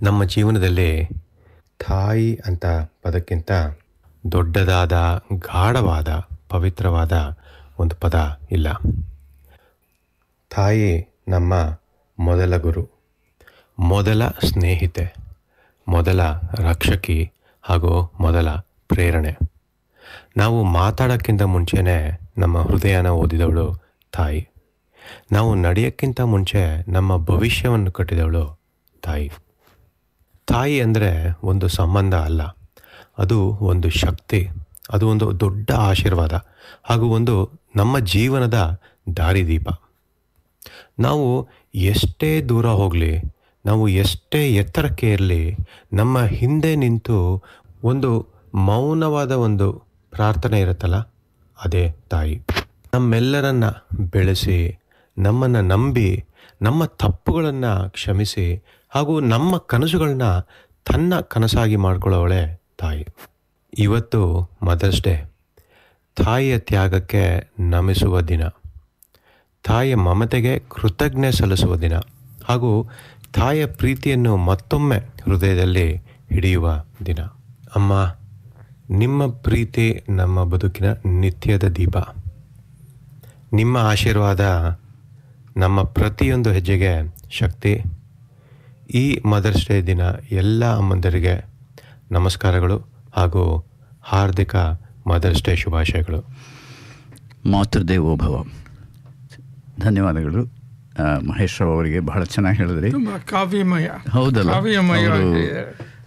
ನಮ್ಮ ಜೀವನದಲ್ಲಿ ತಾಯಿ ಅಂತ ಪದಕ್ಕಿಂತ ದೊಡ್ಡದಾದ ಗಾಢವಾದ ಪವಿತ್ರವಾದ ಒಂದು ಪದ ಇಲ್ಲ ತಾಯಿ ನಮ್ಮ ಮೊದಲ ಗುರು ಮೊದಲ ಸ್ನೇಹಿತೆ ಮೊದಲ ರಕ್ಷಕಿ ಹಾಗೂ ಮೊದಲ ಪ್ರೇರಣೆ ನಾವು ಮಾತಾಡೋಕ್ಕಿಂತ ಮುಂಚೆನೇ ನಮ್ಮ ಹೃದಯನ ಓದಿದವಳು ತಾಯಿ ನಾವು ನಡೆಯೋಕ್ಕಿಂತ ಮುಂಚೆ ನಮ್ಮ ಭವಿಷ್ಯವನ್ನು ಕಟ್ಟಿದವಳು ತಾಯಿ ತಾಯಿ ಅಂದರೆ ಒಂದು ಸಂಬಂಧ ಅಲ್ಲ ಅದು ಒಂದು ಶಕ್ತಿ ಅದು ಒಂದು ದೊಡ್ಡ ಆಶೀರ್ವಾದ ಹಾಗೂ ಒಂದು ನಮ್ಮ ಜೀವನದ ದಾರಿದೀಪ ನಾವು ಎಷ್ಟೇ ದೂರ ಹೋಗಲಿ ನಾವು ಎಷ್ಟೇ ಎತ್ತರಕ್ಕೆ ಇರಲಿ ನಮ್ಮ ಹಿಂದೆ ನಿಂತು ಒಂದು ಮೌನವಾದ ಒಂದು ಪ್ರಾರ್ಥನೆ ಇರುತ್ತಲ್ಲ ಅದೇ ತಾಯಿ ನಮ್ಮೆಲ್ಲರನ್ನ ಬೆಳೆಸಿ ನಮ್ಮನ್ನು ನಂಬಿ ನಮ್ಮ ತಪ್ಪುಗಳನ್ನು ಕ್ಷಮಿಸಿ ಹಾಗೂ ನಮ್ಮ ಕನಸುಗಳನ್ನ ತನ್ನ ಕನಸಾಗಿ ಮಾಡ್ಕೊಳ್ಳೋವಳೆ ತಾಯಿ ಇವತ್ತು ಮದರ್ಸ್ ಡೇ ತಾಯಿಯ ತ್ಯಾಗಕ್ಕೆ ನಮಿಸುವ ದಿನ ತಾಯಿಯ ಮಮತೆಗೆ ಕೃತಜ್ಞೆ ಸಲ್ಲಿಸುವ ದಿನ ಹಾಗೂ ತಾಯಿಯ ಪ್ರೀತಿಯನ್ನು ಮತ್ತೊಮ್ಮೆ ಹೃದಯದಲ್ಲಿ ಹಿಡಿಯುವ ದಿನ ಅಮ್ಮ ನಿಮ್ಮ ಪ್ರೀತಿ ನಮ್ಮ ಬದುಕಿನ ನಿತ್ಯದ ದೀಪ ನಿಮ್ಮ ಆಶೀರ್ವಾದ ನಮ್ಮ ಪ್ರತಿಯೊಂದು ಹೆಜ್ಜೆಗೆ ಶಕ್ತಿ ಈ ಮದರ್ಸ್ ಡೇ ದಿನ ಎಲ್ಲ ಅಮ್ಮಂದರಿಗೆ ನಮಸ್ಕಾರಗಳು ಹಾಗೂ ಹಾರ್ದಿಕ ಮದರ್ಸ್ ಡೇ ಶುಭಾಶಯಗಳು ಮಾತೃದೇವೋಭವ ಧನ್ಯವಾದಗಳು ಆ, ಮಹೇಶ್ ರಾವ್ ಅವರಿಗೆ ಬಹಳ ಚೆನ್ನಾಗಿ ಹೇಳಿದ್ರಿ ತುಂಬ ಕಾವ್ಯಮಯ ಹೌದಲ್ಲ ಕಾವ್ಯಮಯ ಅವರು ಆಗಿದೆ.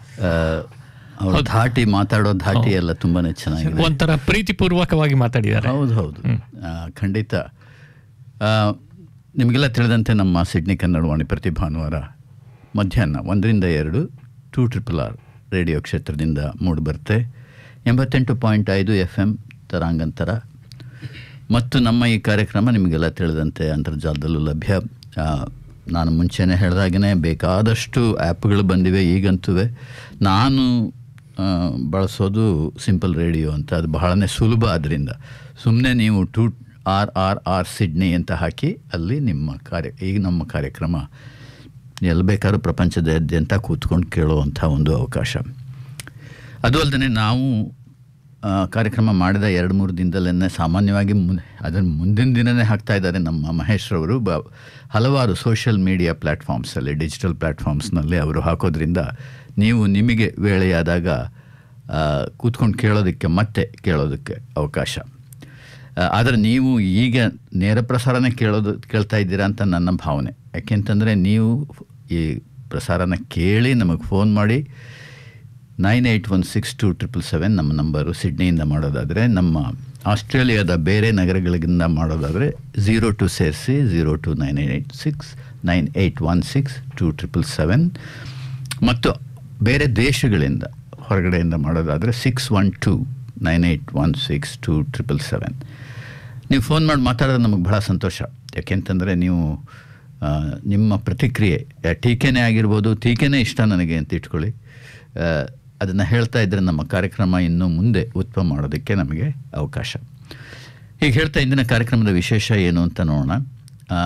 ಅವ್ರ ಧಾಟಿ ಮಾತಾಡೋ ಧಾಟಿ ಎಲ್ಲ ತುಂಬಾನೇ ಚೆನ್ನಾಗಿದೆ ಒಂಥರ ಪ್ರೀತಿಪೂರ್ವಕವಾಗಿ ಮಾತಾಡಿದ್ದಾರೆ ಹೌದು ಹೌದು ಆ, ಖಂಡಿತ ಆ, ನಿಮಗೆಲ್ಲ ತಿಳಿದಂತೆ ನಮ್ಮ ಸಿಡ್ನಿ ಕನ್ನಡವಾಣಿ ಪ್ರತಿ ಭಾನುವಾರ ಮಧ್ಯಾಹ್ನ ಒಂದರಿಂದ ಎರಡು ಟೂ ಟ್ರಿಪಲ್ ಆರ್ ರೇಡಿಯೋ ಕ್ಷೇತ್ರದಿಂದ ಮೂಡಿಬರುತ್ತೆ ಎಂಬತ್ತೆಂಟು ಪಾಯಿಂಟ್ ಐದು ಎಫ್ ಎಮ್ ತರಾಂಗಂತರ ಮತ್ತು ನಮ್ಮ ಈ ಕಾರ್ಯಕ್ರಮ ನಿಮಗೆಲ್ಲ ತಿಳಿದಂತೆ ಅಂತರ್ಜಾಲದಲ್ಲೂ ಲಭ್ಯ ಆ, ನಾನು ಮುಂಚೆನೇ ಹೇಳಿದಾಗೇ ಬೇಕಾದಷ್ಟು ಆ್ಯಪ್ಗಳು ಬಂದಿವೆ ಈಗಂತೂ ನಾನು ಆ, ಬಳಸೋದು ಸಿಂಪಲ್ ರೇಡಿಯೋ ಅಂತ ಅದು ಬಹಳನೇ ಸುಲಭ ಅದರಿಂದ ಸುಮ್ಮನೆ ನೀವು two R R R Sydney ಅಂತ ಹಾಕಿ ಅಲ್ಲಿ ನಿಮ್ಮ ಕಾರ್ಯ ಈಗ ನಮ್ಮ ಕಾರ್ಯಕ್ರಮ ಎಲ್ಲಿ ಬೇಕಾದ್ರೂ ಪ್ರಪಂಚದಾದ್ಯಂತ ಕೂತ್ಕೊಂಡು ಕೇಳುವಂಥ ಒಂದು ಅವಕಾಶ ಅದು ಅಲ್ಲದೆ ನಾವು ಆ, ಕಾರ್ಯಕ್ರಮ ಮಾಡಿದ ಎರಡು ಮೂರು ದಿನದಲ್ಲೇ ಸಾಮಾನ್ಯವಾಗಿ ಮುನ್ ಅದನ್ನು ಮುಂದಿನ ದಿನವೇ ಹಾಕ್ತಾ ಇದ್ದಾರೆ ನಮ್ಮ ಮಹೇಶ್ ರವರು ಬ ಹಲವಾರು ಸೋಷಿಯಲ್ ಮೀಡಿಯಾ ಪ್ಲ್ಯಾಟ್ಫಾರ್ಮ್ಸಲ್ಲಿ ಡಿಜಿಟಲ್ ಪ್ಲ್ಯಾಟ್ಫಾರ್ಮ್ಸ್ನಲ್ಲಿ ಅವರು ಹಾಕೋದ್ರಿಂದ ನೀವು ನಿಮಗೆ ವೇಳೆಯಾದಾಗ ಆ, ಕೂತ್ಕೊಂಡು ಕೇಳೋದಕ್ಕೆ ಮತ್ತೆ ಕೇಳೋದಕ್ಕೆ ಅವಕಾಶ ಆ, ಆದರೆ ನೀವು ಈಗ ನೇರ ಪ್ರಸಾರನೇ ಕೇಳೋದು ಕೇಳ್ತಾ ಇದ್ದೀರಾ ಅಂತ ನನ್ನ ಭಾವನೆ ಯಾಕೆಂತಂದರೆ ನೀವು ಈ ಪ್ರಸಾರನ ಕೇಳಿ ನಮಗೆ ಫೋನ್ ಮಾಡಿ nine eight one six two triple seven ನಮ್ಮ ನಂಬರು ಸಿಡ್ನಿಯಿಂದ ಮಾಡೋದಾದರೆ ನಮ್ಮ ಆಸ್ಟ್ರೇಲಿಯಾದ ಬೇರೆ ನಗರಗಳಿಂದ ಮಾಡೋದಾದರೆ ಝೀರೋ ಟು ಸೇರಿಸಿ zero two nine eight six nine eight one six two triple seven ಮತ್ತು ಬೇರೆ ದೇಶಗಳಿಂದ ಹೊರಗಡೆಯಿಂದ ಮಾಡೋದಾದರೆ six one two nine eight one six two triple seven ನೀವು ಫೋನ್ ಮಾಡಿ ಮಾತಾಡೋದು ನಮಗೆ ಬಹಳ ಸಂತೋಷ ಯಾಕೆಂತಂದರೆ ನೀವು ಆ, ನಿಮ್ಮ ಪ್ರತಿಕ್ರಿಯೆ ಆ, ಟೀಕೆನೇ ಆಗಿರ್ಬೋದು ಟೀಕೆನೇ ಇಷ್ಟ ನನಗೆ ಅಂತ ಇಟ್ಕೊಳ್ಳಿ ಅದನ್ನು ಹೇಳ್ತಾ ಇದ್ದರೆ ನಮ್ಮ ಕಾರ್ಯಕ್ರಮ ಇನ್ನು ಮುಂದೆ ಉತ್ಪನ್ನ ಮಾಡೋದಕ್ಕೆ ನಮಗೆ ಅವಕಾಶ ಈಗ ಹೇಳ್ತಾ ಇಂದಿನ ಕಾರ್ಯಕ್ರಮದ ವಿಶೇಷ ಏನು ಅಂತ ನೋಡೋಣ ಆ,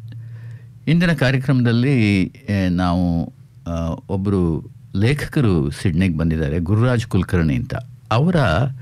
ಇಂದಿನ ಕಾರ್ಯಕ್ರಮದಲ್ಲಿ ಆ, ನಾವು ಒಬ್ಬರು ಲೇಖಕರು ಸಿಡ್ನಿಗೆ ಬಂದಿದ್ದಾರೆ ಗುರುರಾಜ್ ಕುಲಕರ್ಣಿ ಅಂತ ಅವರ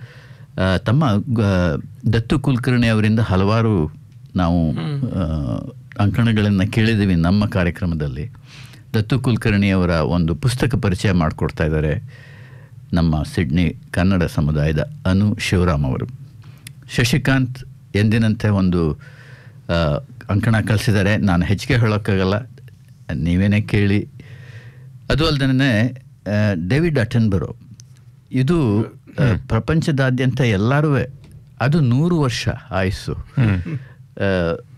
ಆ, ತಮ್ಮ ಗ- ದತ್ತು ಕುಲಕರ್ಣಿ ಅವರಿಂದ ಹಲವಾರು ನಾವು ಆ, ಅಂಕಣಗಳನ್ನು ಕೇಳಿದ್ದೀವಿ ನಮ್ಮ ಕಾರ್ಯಕ್ರಮದಲ್ಲಿ ದತ್ತು ಕುಲಕರ್ಣಿ ಅವರ ಒಂದು ಪುಸ್ತಕ ಪರಿಚಯ ಮಾಡಿಕೊಡ್ತಾ ಇದ್ದಾರೆ ನಮ್ಮ ಸಿಡ್ನಿ ಕನ್ನಡ ಸಮುದಾಯದ ಅನು ಶಿವರಾಮ್ ಅವರು ಶಶಿಕಾಂತ್ ಎಂದಿನಂತೆ ಒಂದು ಆ, ಅಂಕಣ ಕಳಿಸಿದ್ದಾರೆ ನಾನು ಹೆಚ್ಚಿಗೆ ಹೇಳೋಕ್ಕಾಗಲ್ಲ ನೀವೇನೇ ಕೇಳಿ ಅದು ಅಲ್ಲದೆ ಡೇವಿಡ್ ಅಟನ್ಬರೋ ಇದು ಆ, ಪ್ರಪಂಚದಾದ್ಯಂತ ಎಲ್ಲರೂ ಅದು ನೂರು ವರ್ಷ ಆಯುಸ್ಸು ಆ,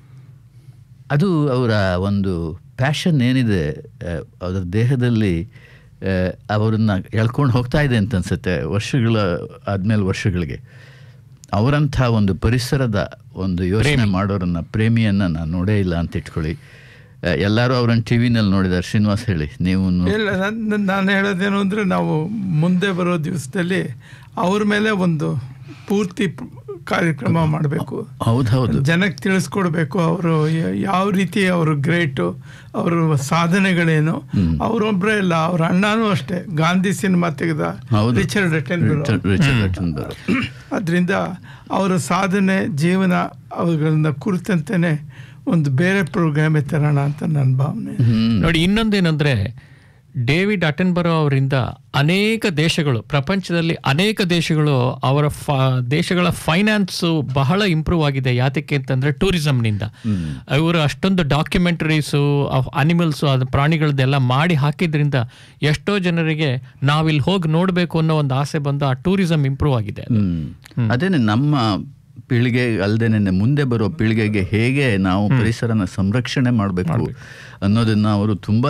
ಅದು ಅವರ ಒಂದು ಪ್ಯಾಷನ್ ಏನಿದೆ ಆ, ಅದರ ದೇಹದಲ್ಲಿ ಆ, ಅವರನ್ನ ಎಳ್ಕೊಂಡು ಹೋಗ್ತಾ ಇದೆ ಅಂತ ಅನ್ಸುತ್ತೆ ವರ್ಷಗಳ ಆದಮೇಲೆ ವರ್ಷಗಳಿಗೆ ಅವರಂಥ ಒಂದು ಪರಿಸರದ ಒಂದು ಯೋಚನೆ ಮಾಡೋರನ್ನ ಪ್ರೇಮಿಯನ್ನು ನಾನು ನೋಡೇ ಇಲ್ಲ ಅಂತ ಇಟ್ಕೊಳ್ಳಿ ಆ, ಎಲ್ಲರೂ ಅವರನ್ನು ಟಿ ವಿನಲ್ಲಿ ನೋಡಿದ್ದಾರೆ ಶ್ರೀನಿವಾಸ್ ಹೇಳಿ ನೀವು ನೋ- ಇಲ್ಲ ನಾನು ನಾನು ಹೇಳೋದೇನು ಅಂದರೆ ನಾವು ಮುಂದೆ ಬರೋ ದಿವಸದಲ್ಲಿ ಅವ್ರ ಮೇಲೆ ಒಂದು ಪೂರ್ತಿ ಪ್- ಕಾರ್ಯಕ್ರಮ ಮಾಡಬೇಕು ಹೌದು ಹೌದು ಜನಕ್ಕೆ ತಿಳಿಸ್ಕೊಡ್ಬೇಕು ಅವರು ಯಾವ ರೀತಿ ಅವರು ಗ್ರೇಟು ಅವ್ರ ಸಾಧನೆಗಳೇನು ಅವರೊಬ್ಬರೇ ಇಲ್ಲ ಅವ್ರ ಅಣ್ಣನೂ ಅಷ್ಟೇ ಗಾಂಧಿ ಸಿನಿಮಾ ತೆಗೆದ ಹೌದು. Richard Attenborough Richard Richard Attenborough. ಅದರಿಂದ ಅವರ ಸಾಧನೆ ಜೀವನ ಅವುಗಳನ್ನ ಕುರಿತಂತೆಯೇ ಒಂದು ಬೇರೆ ಪ್ರೋಗ್ರಾಮೇ ತರೋಣ ಅಂತ ನನ್ನ ಭಾವನೆ ಹ್ಮ್ ನೋಡಿ ಇನ್ನೊಂದೇನಂದ್ರೆ ಡೇವಿಡ್ ಅಟೆನ್ಬರೋ ಅವರಿಂದ ಅನೇಕ ದೇಶಗಳು ಪ್ರಪಂಚದಲ್ಲಿ ಅನೇಕ ದೇಶಗಳು ಅವರ ಫ ದೇಶಗಳ ಫೈನಾನ್ಸ್ ಬಹಳ ಇಂಪ್ರೂವ್ ಆಗಿದೆ ಯಾತಕ್ಕೆ ಅಂತಂದ್ರೆ ಟೂರಿಸಂನಿಂದ ಇವರು ಅಷ್ಟೊಂದು ಡಾಕ್ಯುಮೆಂಟರೀಸು ಅನಿಮಲ್ಸು ಅದು ಪ್ರಾಣಿಗಳದ್ದೆಲ್ಲ ಮಾಡಿ ಹಾಕಿದ್ರಿಂದ ಎಷ್ಟೋ ಜನರಿಗೆ ನಾವಿಲ್ಲಿ ಹೋಗಿ ನೋಡಬೇಕು ಅನ್ನೋ ಒಂದು ಆಸೆ ಬಂದು ಆ ಟೂರಿಸಂ ಇಂಪ್ರೂವ್ ಆಗಿದೆ ಹ್ಮ್ ಅದೇನೆ ನಮ್ಮ ಪೀಳಿಗೆ ಅಲ್ಲದೇನೆ ಮುಂದೆ ಬರೋ ಪೀಳಿಗೆಗೆ ಹೇಗೆ ನಾವು ಪರಿಸರನ ಸಂರಕ್ಷಣೆ ಮಾಡಬೇಕು ಅನ್ನೋದನ್ನ ಅವರು ತುಂಬ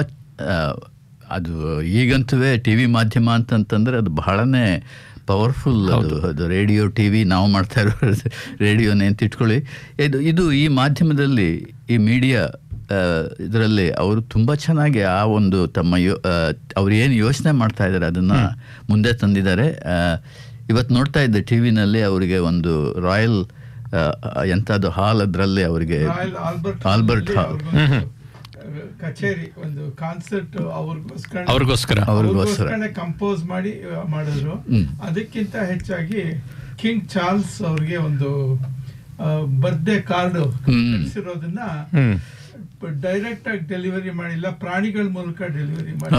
ಅದು ಈಗಂತೂ ಟಿ ವಿ ಮಾಧ್ಯಮ ಅಂತಂತಂದ್ರೆ ಅದು ಬಹಳನೇ ಪವರ್ಫುಲ್ ಅದು ಅದು ರೇಡಿಯೋ ಟಿ ವಿ ನಾವು ಮಾಡ್ತಾ ಇರೋ ರೇಡಿಯೋನೇ ಅಂತ ಇಟ್ಕೊಳ್ಳಿ ಇದು ಇದು ಈ ಮಾಧ್ಯಮದಲ್ಲಿ ಈ ಮೀಡಿಯಾ ಇದರಲ್ಲಿ ಅವರು ತುಂಬ ಚೆನ್ನಾಗಿ ಆ ಒಂದು ತಮ್ಮ ಯೋ ಅವ್ರು ಏನು ಯೋಚನೆ ಮಾಡ್ತಾ ಇದ್ದಾರೆ ಅದನ್ನು ಮುಂದೆ ತಂದಿದ್ದಾರೆ ಆ, ಇವತ್ತು ನೋಡ್ತಾ ಇದ್ದೆ ಟಿ ವಿನಲ್ಲಿ ಅವರಿಗೆ ಒಂದು ರಾಯಲ್ ಎಂಥದ್ದು ಹಾಲ್ ಅದರಲ್ಲಿ ಅವರಿಗೆ ರಾಯಲ್ ಆಲ್ಬರ್ಟ್ ಆಲ್ಬರ್ಟ್ ಹಾಲ್ ಅವ್ರಿಗೊಂದು, ಕಚೇರಿ ಒಂದು ಕಾನ್ಸರ್ಟ್ ಅವ್ರಿಗೋಸ್ಕರ ಅವ್ರಿಗೋಸ್ಕರ ಅವ್ರಿಗೋಸ್ಕರನೇ ಕಂಪೋಸ್ ಮಾಡಿ ಆ, ಮಾಡಿದ್ರು ಅದಕ್ಕಿಂತ ಹೆಚ್ಚಾಗಿ ಕಿಂಗ್ ಚಾರ್ಲ್ಸ್ ಅವ್ರಿಗೆ ಒಂದು ಬರ್ತ್ಡೇ ಕಾರ್ಡ್ ಕಳಿಸಿರೋದನ್ನ ಹ್ಮ್ ಡೈರೆಕ್ಟ್ ಆಗಿ ಡೆಲಿವರಿ ಮಾಡಿಲ್ಲ ಪ್ರಾಣಿಗಳ ಮೂಲಕ ಡೆಲಿವರಿ ಮಾಡಿ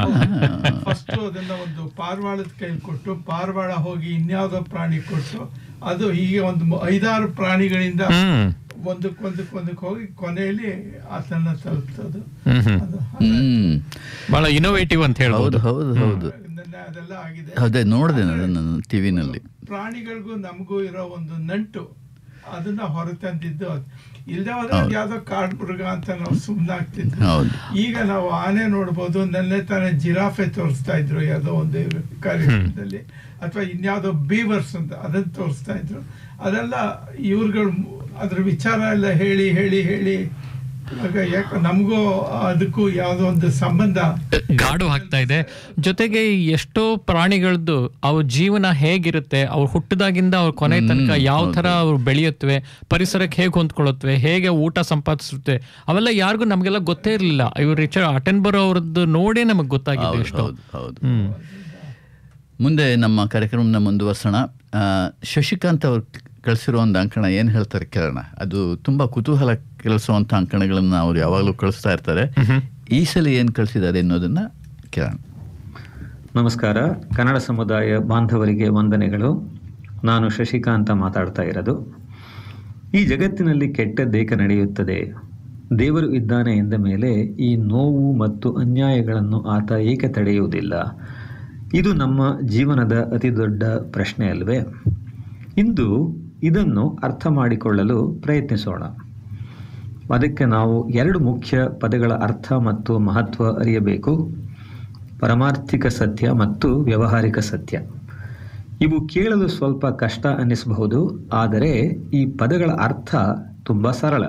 ಫಸ್ಟ್ ಅದನ್ನ ಒಂದು ಪಾರಿವಾಳದ ಕೈಲಿ ಕೊಟ್ಟು ಪಾರಿವಾಳ ಹೋಗಿ ಇನ್ಯಾವುದೋ ಪ್ರಾಣಿ ಕೊಟ್ಟು ಅದು ಹೀಗೆ ಒಂದು ಮ- ಐದಾರು ಪ್ರಾಣಿಗಳಿಂದ ಹ್ಮ್ ಒಂದಕ್ಕೆ ಒಂದಕ್ಕೆ ಒಂದಕ್ಕೆ ಹೋಗಿ ಕೊನೆಯಲ್ಲಿ ಆತನ ತಲುಪ್ತದು ಹ್ಮ್ ಹ್ಮ್ ಅದು ಹ್ಮ್ ಬಹಳ ಇನೋವೇಟಿವ್ ಅಂತ ಹೇಳ್ಬೋದು ಹೌದು ಹೌದು ಹೌದು ಅದನ್ನ ಅದೆಲ್ಲ ಆಗಿದೆ ಅದೇ ನೋಡಿದೆ ನಾನು ಟಿ ವಿನಲ್ಲಿ ಪ್ರಾಣಿಗಳಿಗೂ ನಮಗೂ ಇರೋ ಒಂದು ನಂಟು ಅದನ್ನ ಹೊರತಂದಿದ್ದು ಅದು. ಇಲ್ದೇ ಹೋದ್ರೆ ಅದ್ ಯಾವ್ದೋ ಕಾಡ್ ಮೃಗ ಅಂತ ನಾವು ಸುಮ್ಮನಾಗ್ತಿದ್ವಿ ಹೌದು ಈಗ ನಾವು ಆನೆ ನೋಡ್ಬೋದು ನನ್ನೆ ತಾನೇ ಜಿರಾಫೆ ತೋರಿಸ್ತಾ ಇದ್ರು ಯಾವುದೋ ಒಂದು ಕಾರ್ಯಕ್ರಮದಲ್ಲಿ ಅಥವಾ ಇನ್ಯಾವುದೋ ಬೀವರ್ಸ್ ಅಂತ ಅದನ್ನ ತೋರಿಸ್ತಾ ಇದ್ರು ಅದೆಲ್ಲ ಇವ್ರುಗಳು ಅದ್ರ ವಿಚಾರ ಎಲ್ಲ ಹೇಳಿ ಹೇಳಿ ಹೇಳಿ ಇವಾಗ ಯಾಕೆ ನಮಗೂ ಅದಕ್ಕೂ ಯಾವುದೋ ಒಂದು ಸಂಬಂಧ ಗಾಡು ಆಗ್ತಾ ಇದೆ ಜೊತೆಗೆ ಈ ಎಷ್ಟೋ ಪ್ರಾಣಿಗಳದ್ದು ಅವ್ರ ಜೀವನ ಹೇಗಿರುತ್ತೆ ಅವ್ರು ಹುಟ್ಟಿದಾಗಿಂದ ಅವ್ರ ಕೊನೆ ತನಕ ಯಾವ ತರ ಅವ್ರು ಬೆಳೆಯುತ್ತವೆ ಪರಿಸರಕ್ಕೆ ಹೇಗೆ ಹೊಂದ್ಕೊಳ್ಳುತ್ತವೆ ಹೇಗೆ ಊಟ ಸಂಪಾದಿಸುತ್ತೆ ಅವೆಲ್ಲ ಯಾರಿಗೂ ನಮಗೆಲ್ಲ ಗೊತ್ತೇ ಇರಲಿಲ್ಲ ಇವ್ರು ರಿಚರ್ಡ್ ಅಟೆನ್ಬರೋ ಅವ್ರದ್ದು ನೋಡೇ ನಮಗೆ ಗೊತ್ತಾಗಿದೆ ಹೌದು ಎಷ್ಟೋ ಹೌದು ಹೌದು ಹ್ಮ್ ಮುಂದೆ ನಮ್ಮ ಕಾರ್ಯಕ್ರಮನ ಮುಂದುವರ್ಸೋಣ ಆ, ಶಶಿಕಾಂತ್ ಅವ್ರು ಕಳಿಸಿರೋ ಒಂದು ಅಂಕಣ ಏನು ಹೇಳ್ತಾರೆ ಕೇಳೋಣ ಅದು ತುಂಬ ಕುತೂಹಲ ಕೆಲಸುವಂಥ ಅಂಕಣಗಳನ್ನು ಅವ್ರು ಯಾವಾಗಲೂ ಕಳಿಸ್ತಾ ಇರ್ತಾರೆ ಈ ಸಲ ಏನು ಕಳಿಸಿದ್ದಾರೆ ಅನ್ನೋದನ್ನ ಕೇಳೋಣ ನಮಸ್ಕಾರ ಕನ್ನಡ ಸಮುದಾಯ ಬಾಂಧವರಿಗೆ ವಂದನೆಗಳು ನಾನು ಶಶಿಕಾಂತ ಮಾತಾಡ್ತಾ ಇರೋದು ಈ ಜಗತ್ತಿನಲ್ಲಿ ಕೆಟ್ಟದ್ದೇಕೆ ನಡೆಯುತ್ತದೆ ದೇವರು ಇದ್ದಾನೆ ಎಂದ ಮೇಲೆ ಈ ನೋವು ಮತ್ತು ಅನ್ಯಾಯಗಳನ್ನು ಆತ ಏಕೆ ತಡೆಯುವುದಿಲ್ಲ ಇದು ನಮ್ಮ ಜೀವನದ ಅತಿ ದೊಡ್ಡ ಪ್ರಶ್ನೆ ಅಲ್ವೇ ಇಂದು ಇದನ್ನು ಅರ್ಥ ಮಾಡಿಕೊಳ್ಳಲು ಪ್ರಯತ್ನಿಸೋಣ ಅದಕ್ಕೆ ನಾವು ಎರಡು ಮುಖ್ಯ ಪದಗಳ ಅರ್ಥ ಮತ್ತು ಮಹತ್ವ ಅರಿಯಬೇಕು ಪರಮಾರ್ಥಿಕ ಸತ್ಯ ಮತ್ತು ವ್ಯಾವಹಾರಿಕ ಸತ್ಯ ಇವು ಕೇಳಲು ಸ್ವಲ್ಪ ಕಷ್ಟ ಅನ್ನಿಸಬಹುದು ಆದರೆ ಈ ಪದಗಳ ಅರ್ಥ ತುಂಬ ಸರಳ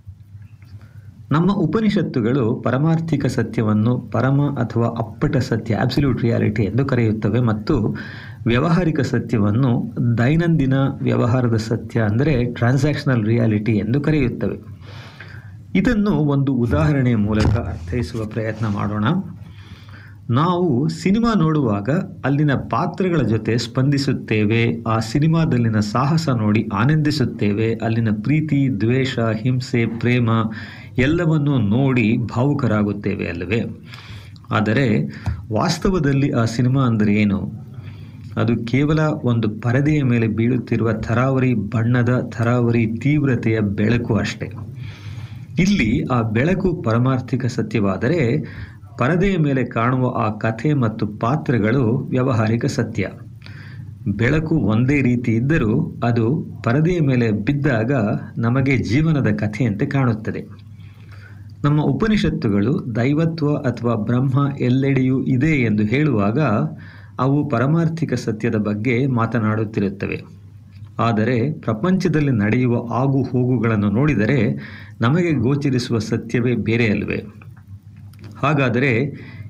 ನಮ್ಮ ಉಪನಿಷತ್ತುಗಳು ಪರಮಾರ್ಥಿಕ ಸತ್ಯವನ್ನು ಪರಮ ಅಥವಾ ಅಪ್ಪಟ ಸತ್ಯ ಅಬ್ಸಲ್ಯೂಟ್ ರಿಯಾಲಿಟಿ ಎಂದು ಕರೆಯುತ್ತವೆ ಮತ್ತು ವ್ಯಾವಹಾರಿಕ ಸತ್ಯವನ್ನು ದೈನಂದಿನ ವ್ಯವಹಾರದ ಸತ್ಯ ಅಂದರೆ ಟ್ರಾನ್ಸಾಕ್ಷನಲ್ ರಿಯಾಲಿಟಿ ಎಂದು ಕರೆಯುತ್ತವೆ ಇದನ್ನು ಒಂದು ಉದಾಹರಣೆಯ ಮೂಲಕ ಅರ್ಥೈಸುವ ಪ್ರಯತ್ನ ಮಾಡೋಣ ನಾವು ಸಿನಿಮಾ ನೋಡುವಾಗ ಅಲ್ಲಿನ ಪಾತ್ರಗಳ ಜೊತೆ ಸ್ಪಂದಿಸುತ್ತೇವೆ ಆ ಸಿನಿಮಾದಲ್ಲಿನ ಸಾಹಸ ನೋಡಿ ಆನಂದಿಸುತ್ತೇವೆ ಅಲ್ಲಿನ ಪ್ರೀತಿ ದ್ವೇಷ ಹಿಂಸೆ ಪ್ರೇಮ ಎಲ್ಲವನ್ನೂ ನೋಡಿ ಭಾವುಕರಾಗುತ್ತೇವೆ ಅಲ್ಲವೇ ಆದರೆ ವಾಸ್ತವದಲ್ಲಿ ಆ ಸಿನಿಮಾ ಅಂದರೆ ಏನು ಅದು ಕೇವಲ ಒಂದು ಪರದೆಯ ಮೇಲೆ ಬೀಳುತ್ತಿರುವ ಥರಾವರಿ ಬಣ್ಣದ ಥರಾವರಿ ತೀವ್ರತೆಯ ಬೆಳಕು ಅಷ್ಟೇ ಇಲ್ಲಿ ಆ ಬೆಳಕು ಪರಮಾರ್ಥಿಕ ಸತ್ಯವಾದರೆ ಪರದೆಯ ಮೇಲೆ ಕಾಣುವ ಆ ಕಥೆ ಮತ್ತು ಪಾತ್ರಗಳು ವ್ಯಾವಹಾರಿಕ ಸತ್ಯ ಬೆಳಕು ಒಂದೇ ರೀತಿ ಇದ್ದರೂ ಅದು ಪರದೆಯ ಮೇಲೆ ಬಿದ್ದಾಗ ನಮಗೆ ಜೀವನದ ಕಥೆಯಂತೆ ಕಾಣುತ್ತದೆ ನಮ್ಮ ಉಪನಿಷತ್ತುಗಳು ದೈವತ್ವ ಅಥವಾ ಬ್ರಹ್ಮ ಎಲ್ಲೆಡೆಯೂ ಇದೆ ಎಂದು ಹೇಳುವಾಗ ಅವು ಪರಮಾರ್ಥಿಕ ಸತ್ಯದ ಬಗ್ಗೆ ಮಾತನಾಡುತ್ತಿರುತ್ತವೆ ಆದರೆ ಪ್ರಪಂಚದಲ್ಲಿ ನಡೆಯುವ ಆಗು ಹೋಗುಗಳನ್ನು ನೋಡಿದರೆ ನಮಗೆ ಗೋಚರಿಸುವ ಸತ್ಯವೇ ಬೇರೆ ಅಲ್ವೇ ಹಾಗಾದರೆ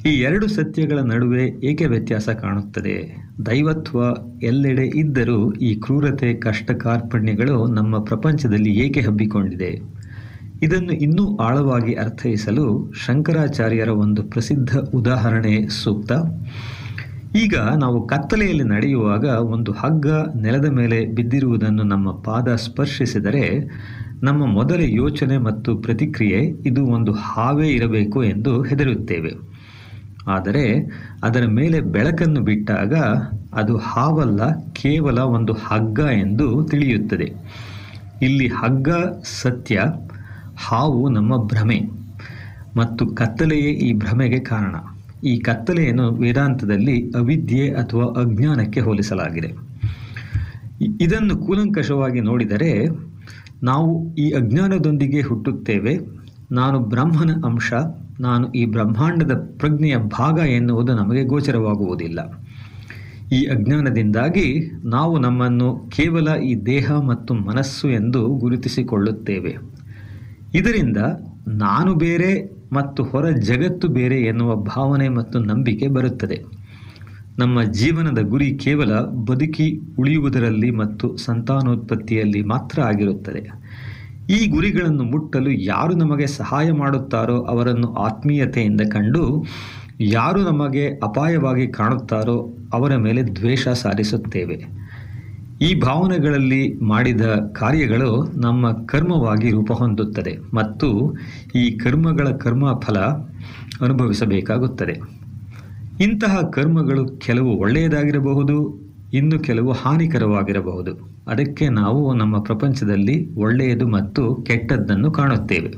ಈ ಎರಡು ಸತ್ಯಗಳ ನಡುವೆ ಏಕೆ ವ್ಯತ್ಯಾಸ ಕಾಣುತ್ತದೆ ದೈವತ್ವ ಎಲ್ಲೆಡೆ ಇದ್ದರೂ ಈ ಕ್ರೂರತೆ ಕಷ್ಟ ಕಾರ್ಪಣ್ಯಗಳು ನಮ್ಮ ಪ್ರಪಂಚದಲ್ಲಿ ಏಕೆ ಹಬ್ಬಿಕೊಂಡಿದೆ ಇದನ್ನು ಇನ್ನೂ ಆಳವಾಗಿ ಅರ್ಥೈಸಲು ಶಂಕರಾಚಾರ್ಯರ ಒಂದು ಪ್ರಸಿದ್ಧ ಉದಾಹರಣೆ ಸೂಕ್ತ ಈಗ ನಾವು ಕತ್ತಲೆಯಲ್ಲಿ ನಡೆಯುವಾಗ ಒಂದು ಹಗ್ಗ ನೆಲದ ಮೇಲೆ ಬಿದ್ದಿರುವುದನ್ನು ನಮ್ಮ ಪಾದ ಸ್ಪರ್ಶಿಸಿದರೆ ನಮ್ಮ ಮೊದಲ ಯೋಚನೆ ಮತ್ತು ಪ್ರತಿಕ್ರಿಯೆ ಇದು ಒಂದು ಹಾವೇ ಇರಬೇಕು ಎಂದು ಹೆದರುತ್ತೇವೆ ಆದರೆ ಅದರ ಮೇಲೆ ಬೆಳಕನ್ನು ಬಿಟ್ಟಾಗ ಅದು ಹಾವಲ್ಲ ಕೇವಲ ಒಂದು ಹಗ್ಗ ಎಂದು ತಿಳಿಯುತ್ತದೆ ಇಲ್ಲಿ ಹಗ್ಗ ಸತ್ಯ ಹಾವು ನಮ್ಮ ಭ್ರಮೆ ಮತ್ತು ಕತ್ತಲೆಯೇ ಈ ಭ್ರಮೆಗೆ ಕಾರಣ ಈ ಕತ್ತಲೆಯನ್ನು ವೇದಾಂತದಲ್ಲಿ ಅವಿದ್ಯೆ ಅಥವಾ ಅಜ್ಞಾನಕ್ಕೆ ಹೋಲಿಸಲಾಗಿದೆ ಇ- ಇದನ್ನು ಕೂಲಂಕಷವಾಗಿ ನೋಡಿದರೆ ನಾವು ಈ ಅಜ್ಞಾನದೊಂದಿಗೆ ಹುಟ್ಟುತ್ತೇವೆ ನಾನು ಬ್ರಹ್ಮನ ಅಂಶ ನಾನು ಈ ಬ್ರಹ್ಮಾಂಡದ ಪ್ರಜ್ಞೆಯ ಭಾಗ ಎನ್ನುವುದು ನಮಗೆ ಗೋಚರವಾಗುವುದಿಲ್ಲ ಈ ಅಜ್ಞಾನದಿಂದಾಗಿ ನಾವು ನಮ್ಮನ್ನು ಕೇವಲ ಈ ದೇಹ ಮತ್ತು ಮನಸ್ಸು ಎಂದು ಗುರುತಿಸಿಕೊಳ್ಳುತ್ತೇವೆ ಇದರಿಂದ ನಾನು ಬೇರೆ ಮತ್ತು ಹೊರ ಜಗತ್ತು ಬೇರೆ ಎನ್ನುವ ಭಾವನೆ ಮತ್ತು ನಂಬಿಕೆ ಬರುತ್ತದೆ ನಮ್ಮ ಜೀವನದ ಗುರಿ ಕೇವಲ ಬದುಕಿ ಉಳಿಯುವುದರಲ್ಲಿ ಮತ್ತು ಸಂತಾನೋತ್ಪತ್ತಿಯಲ್ಲಿ ಮಾತ್ರ ಆಗಿರುತ್ತದೆ ಈ ಗುರಿಗಳನ್ನು ಮುಟ್ಟಲು ಯಾರು ನಮಗೆ ಸಹಾಯ ಮಾಡುತ್ತಾರೋ ಅವರನ್ನು ಆತ್ಮೀಯತೆಯಿಂದ ಕಂಡು ಯಾರು ನಮಗೆ ಅಪಾಯವಾಗಿ ಕಾಣುತ್ತಾರೋ ಅವರ ಮೇಲೆ ದ್ವೇಷ ಸಾರಿಸುತ್ತೇವೆ ಈ ಭಾವನೆಗಳಲ್ಲಿ ಮಾಡಿದ ಕಾರ್ಯಗಳು ನಮ್ಮ ಕರ್ಮವಾಗಿ ರೂಪ ಹೊಂದುತ್ತದೆ ಮತ್ತು ಈ ಕರ್ಮಗಳ ಕರ್ಮ ಫಲ ಅನುಭವಿಸಬೇಕಾಗುತ್ತದೆ ಇಂತಹ ಕರ್ಮಗಳು ಕೆಲವು ಒಳ್ಳೆಯದಾಗಿರಬಹುದು ಇನ್ನು ಕೆಲವು ಹಾನಿಕರವಾಗಿರಬಹುದು ಅದಕ್ಕೆ ನಾವು ನಮ್ಮ ಪ್ರಪಂಚದಲ್ಲಿ ಒಳ್ಳೆಯದು ಮತ್ತು ಕೆಟ್ಟದ್ದನ್ನು ಕಾಣುತ್ತೇವೆ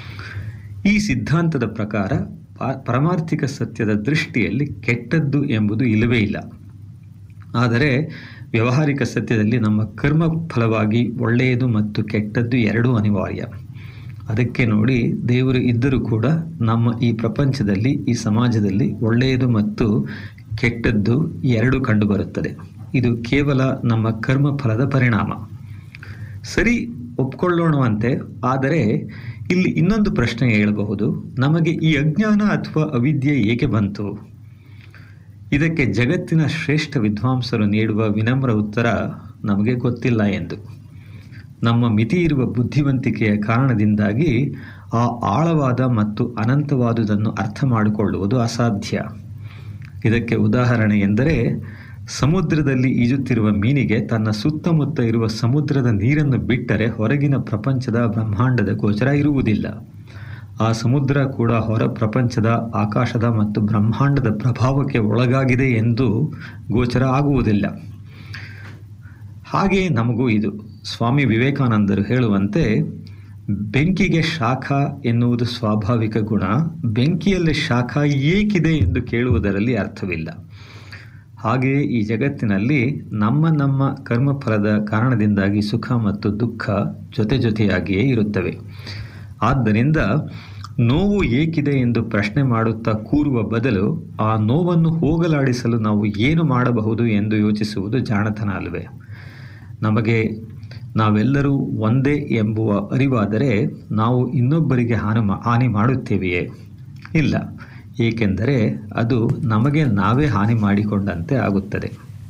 ಈ ಸಿದ್ಧಾಂತದ ಪ್ರಕಾರ ಪ- ಪರಮಾರ್ಥಿಕ ಸತ್ಯದ ದೃಷ್ಟಿಯಲ್ಲಿ ಕೆಟ್ಟದ್ದು ಎಂಬುದು ಇಲ್ಲವೇ ಇಲ್ಲ ಆದರೆ ವ್ಯಾವಹಾರಿಕ ಸತ್ಯದಲ್ಲಿ ನಮ್ಮ ಕರ್ಮ ಫಲವಾಗಿ ಒಳ್ಳೆಯದು ಮತ್ತು ಕೆಟ್ಟದ್ದು ಎರಡೂ ಅನಿವಾರ್ಯ ಅದಕ್ಕೆ ನೋಡಿ ದೇವರು ಇದ್ದರೂ ಕೂಡ ನಮ್ಮ ಈ ಪ್ರಪಂಚದಲ್ಲಿ ಈ ಸಮಾಜದಲ್ಲಿ ಒಳ್ಳೆಯದು ಮತ್ತು ಕೆಟ್ಟದ್ದು ಎರಡು ಕಂಡುಬರುತ್ತದೆ ಇದು ಕೇವಲ ನಮ್ಮ ಕರ್ಮ ಫಲದ ಪರಿಣಾಮ ಸರಿ ಒಪ್ಕೊಳ್ಳೋಣವಂತೆ ಆದರೆ ಇಲ್ಲಿ ಇನ್ನೊಂದು ಪ್ರಶ್ನೆ ಹೇಳಬಹುದು ನಮಗೆ ಈ ಅಜ್ಞಾನ ಅಥವಾ ಅವಿದ್ಯೆ ಏಕೆ ಬಂತು ಇದಕ್ಕೆ ಜಗತ್ತಿನ ಶ್ರೇಷ್ಠ ವಿದ್ವಾಂಸರು ನೀಡುವ ವಿನಮ್ರ ಉತ್ತರ ನಮಗೆ ಗೊತ್ತಿಲ್ಲ ಎಂದು ನಮ್ಮ ಮಿತಿ ಇರುವ ಬುದ್ಧಿವಂತಿಕೆಯ ಕಾರಣದಿಂದಾಗಿ ಆ ಆಳವಾದ ಮತ್ತು ಅನಂತವಾದುದನ್ನು ಅರ್ಥ ಮಾಡಿಕೊಳ್ಳುವುದು ಅಸಾಧ್ಯ ಇದಕ್ಕೆ ಉದಾಹರಣೆ ಎಂದರೆ ಸಮುದ್ರದಲ್ಲಿ ಈಜುತ್ತಿರುವ ಮೀನಿಗೆ ತನ್ನ ಸುತ್ತಮುತ್ತ ಇರುವ ಸಮುದ್ರದ ನೀರನ್ನು ಬಿಟ್ಟರೆ ಹೊರಗಿನ ಪ್ರಪಂಚದ ಬ್ರಹ್ಮಾಂಡದ ಗೋಚರ ಇರುವುದಿಲ್ಲ ಆ ಸಮುದ್ರ ಕೂಡ ಹೊರ ಪ್ರಪಂಚದ ಆಕಾಶದ ಮತ್ತು ಬ್ರಹ್ಮಾಂಡದ ಪ್ರಭಾವಕ್ಕೆ ಒಳಗಾಗಿದೆ ಎಂದು ಗೋಚರ ಆಗುವುದಿಲ್ಲ ಹಾಗೆಯೇ ನಮಗೂ ಇದು ಸ್ವಾಮಿ ವಿವೇಕಾನಂದರು ಹೇಳುವಂತೆ ಬೆಂಕಿಗೆ ಶಾಖ ಎನ್ನುವುದು ಸ್ವಾಭಾವಿಕ ಗುಣ ಬೆಂಕಿಯಲ್ಲಿ ಶಾಖ ಏಕಿದೆ ಎಂದು ಕೇಳುವುದರಲ್ಲಿ ಅರ್ಥವಿಲ್ಲ ಹಾಗೆಯೇ ಈ ಜಗತ್ತಿನಲ್ಲಿ ನಮ್ಮ ನಮ್ಮ ಕರ್ಮಫಲದ ಕಾರಣದಿಂದಾಗಿ ಸುಖ ಮತ್ತು ದುಃಖ ಜೊತೆ ಜೊತೆಯಾಗಿಯೇ ಇರುತ್ತವೆ ಆದ್ದರಿಂದ ನೋವು ಏಕಿದೆ ಎಂದು ಪ್ರಶ್ನೆ ಮಾಡುತ್ತಾ ಕೂರುವ ಬದಲು ಆ ನೋವನ್ನು ಹೋಗಲಾಡಿಸಲು ನಾವು ಏನು ಮಾಡಬಹುದು ಎಂದು ಯೋಚಿಸುವುದು ಜಾಣತನ ಅಲ್ವೇ ನಮಗೆ ನಾವೆಲ್ಲರೂ ಒಂದೇ ಎಂಬುವ ಅರಿವಾದರೆ ನಾವು ಇನ್ನೊಬ್ಬರಿಗೆ ಹಾನಿ ಮಾ ಹಾನಿ ಮಾಡುತ್ತೇವೆಯೇ ಇಲ್ಲ ಏಕೆಂದರೆ ಅದು ನಮಗೆ ನಾವೇ ಹಾನಿ ಮಾಡಿಕೊಂಡಂತೆ ಆಗುತ್ತದೆ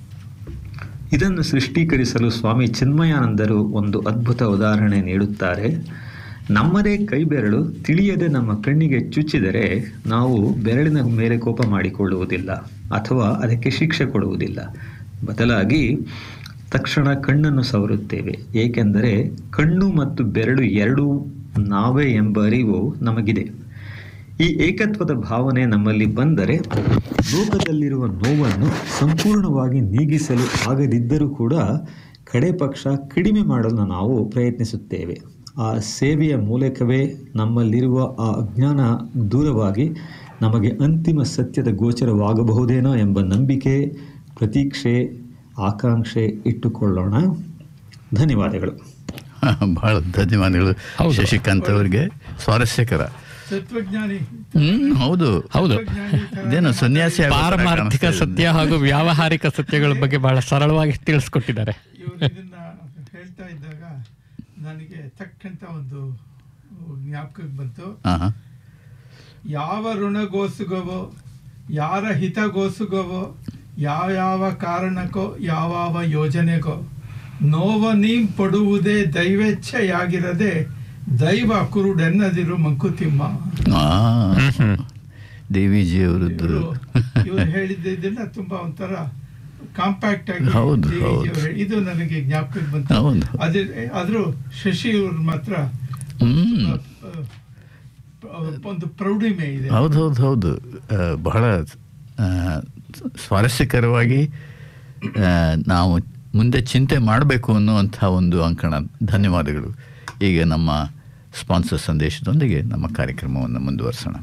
ಇದನ್ನು ಸೃಷ್ಟೀಕರಿಸಲು ಸ್ವಾಮಿ ಚಿನ್ಮಯಾನಂದರು ಒಂದು ಅದ್ಭುತ ಉದಾಹರಣೆ ನೀಡುತ್ತಾರೆ ನಮ್ಮದೇ ಕೈಬೆರಳು ತಿಳಿಯದೆ ನಮ್ಮ ಕಣ್ಣಿಗೆ ಚುಚ್ಚಿದರೆ ನಾವು ಬೆರಳಿನ ಮೇಲೆ ಕೋಪ ಮಾಡಿಕೊಳ್ಳುವುದಿಲ್ಲ ಅಥವಾ ಅದಕ್ಕೆ ಶಿಕ್ಷೆ ಕೊಡುವುದಿಲ್ಲ ಬದಲಾಗಿ ತಕ್ಷಣ ಕಣ್ಣನ್ನು ಸವರುತ್ತೇವೆ ಏಕೆಂದರೆ ಕಣ್ಣು ಮತ್ತು ಬೆರಳು ಎರಡೂ ನಾವೇ ಎಂಬ ಅರಿವು ನಮಗಿದೆ ಈ ಏಕತ್ವದ ಭಾವನೆ ನಮ್ಮಲ್ಲಿ ಬಂದರೆ ಲೋಕದಲ್ಲಿರುವ ನೋವನ್ನು ಸಂಪೂರ್ಣವಾಗಿ ನೀಗಿಸಲು ಆಗದಿದ್ದರೂ ಕೂಡ ಕಡೆ ಪಕ್ಷ ಕಡಿಮೆ ಮಾಡಲು ನಾವು ಪ್ರಯತ್ನಿಸುತ್ತೇವೆ ಆ ಸೇವೆಯ ಮೂಲಕವೇ ನಮ್ಮಲ್ಲಿರುವ ಆ ಅಜ್ಞಾನ ದೂರವಾಗಿ ನಮಗೆ ಅಂತಿಮ ಸತ್ಯದ ಗೋಚರವಾಗಬಹುದೇನೋ ಎಂಬ ನಂಬಿಕೆ ಪ್ರತೀಕ್ಷೆ ಆಕಾಂಕ್ಷೆ ಇಟ್ಟುಕೊಳ್ಳೋಣ ಧನ್ಯವಾದಗಳು ಬಹಳ ಧನ್ಯವಾದಗಳು ಹೌದು. ಶಶಿಕಾಂತ್ ಅವರಿಗೆ ಸ್ವಾರಸ್ಯಕರ ತತ್ವಜ್ಞಾನಿ ಹ್ಮ್ ಹೌದು ಹೌದು ತತ್ವಜ್ಞಾನಿ ತರ ಇದೇನು ಸನ್ಯಾಸಿ ಆಗೋ ಥರ ಪಾರಮಾರ್ಥಿಕ ಕಾಣಿಸ್ತಾ ಇದೆ. ಸತ್ಯ ಹಾಗೂ ವ್ಯಾವಹಾರಿಕ ಸತ್ಯಗಳ ಬಗ್ಗೆ ಬಹಳ ಸರಳವಾಗಿ ತಿಳಿಸ್ಕೊಟ್ಟಿದ್ದಾರೆ ಇವರು ಇದನ್ನ ಹೇಳ್ತಾ ಇದ್ದಾಗ ನನಗೆ ತಕ್ಕಂತ ಒಂದು ಜ್ಞಾಪಕಕ್ಕೆ ಬಂತು ಹಾ, ಹಾ. ಯಾವ ಋಣಗೋಸುಗವೋ ಯಾರ ಹಿತಗೋಸುಗವೋ ಯಾವ ಯಾವ ಕಾರಣಕ್ಕೋ ಯಾವಾವ ಯೋಜನೆಗೋ ನೋವ ನೀ ಪಡುವುದೇ ದೈವೇಚ್ಛೆಯಾಗಿರದೆ ದೈವ ಕುರುಡೆನ್ನದಿರು ಮಂಕುತಿಮ್ಮ ಆ, ದೇವಿಜಿಯವರದ್ದು ಇವ್ರು ಹೇಳಿದ್ದನ್ನ ತುಂಬಾ ಒಂಥರ ಕಾಂಪ್ಯಾಕ್ಟ್ ಆಗಿ ಹೌದು, ದೇವಿಜಿ ಹೌದು. ಅವ್ರು ಹೇಳಿ- ಇದು ನನಗೆ ಜ್ಞಾಪಕಕ್ಕೆ ಬಂತು ಹೌದು. ಅದೇ ಆದ್ರೂ ಶಶಿ ಅವ್ರ ಮಾತ್ರ ಹ್ಮ್ ಆ, ಆ, ಒಂದು ಪ್ರೌಢಿಮೆ ಇದೆ ಹೌದು ಹೌದು ಹೌದು ಆ, ಬಹಳ ಆ, ಸ್ವಾರಸ್ಯಕರವಾಗಿ ಆ, ನಾವು ಮುಂದೆ ಚಿಂತೆ ಮಾಡಬೇಕು ಅನ್ನುವಂಥ ಒಂದು ಅಂಕಣ ಧನ್ಯವಾದಗಳು ಈಗ ನಮ್ಮ ಸ್ಪಾನ್ಸರ್ ಸಂದೇಶದೊಂದಿಗೆ ನಮ್ಮ ಕಾರ್ಯಕ್ರಮವನ್ನು ಮುಂದುವರಿಸೋಣ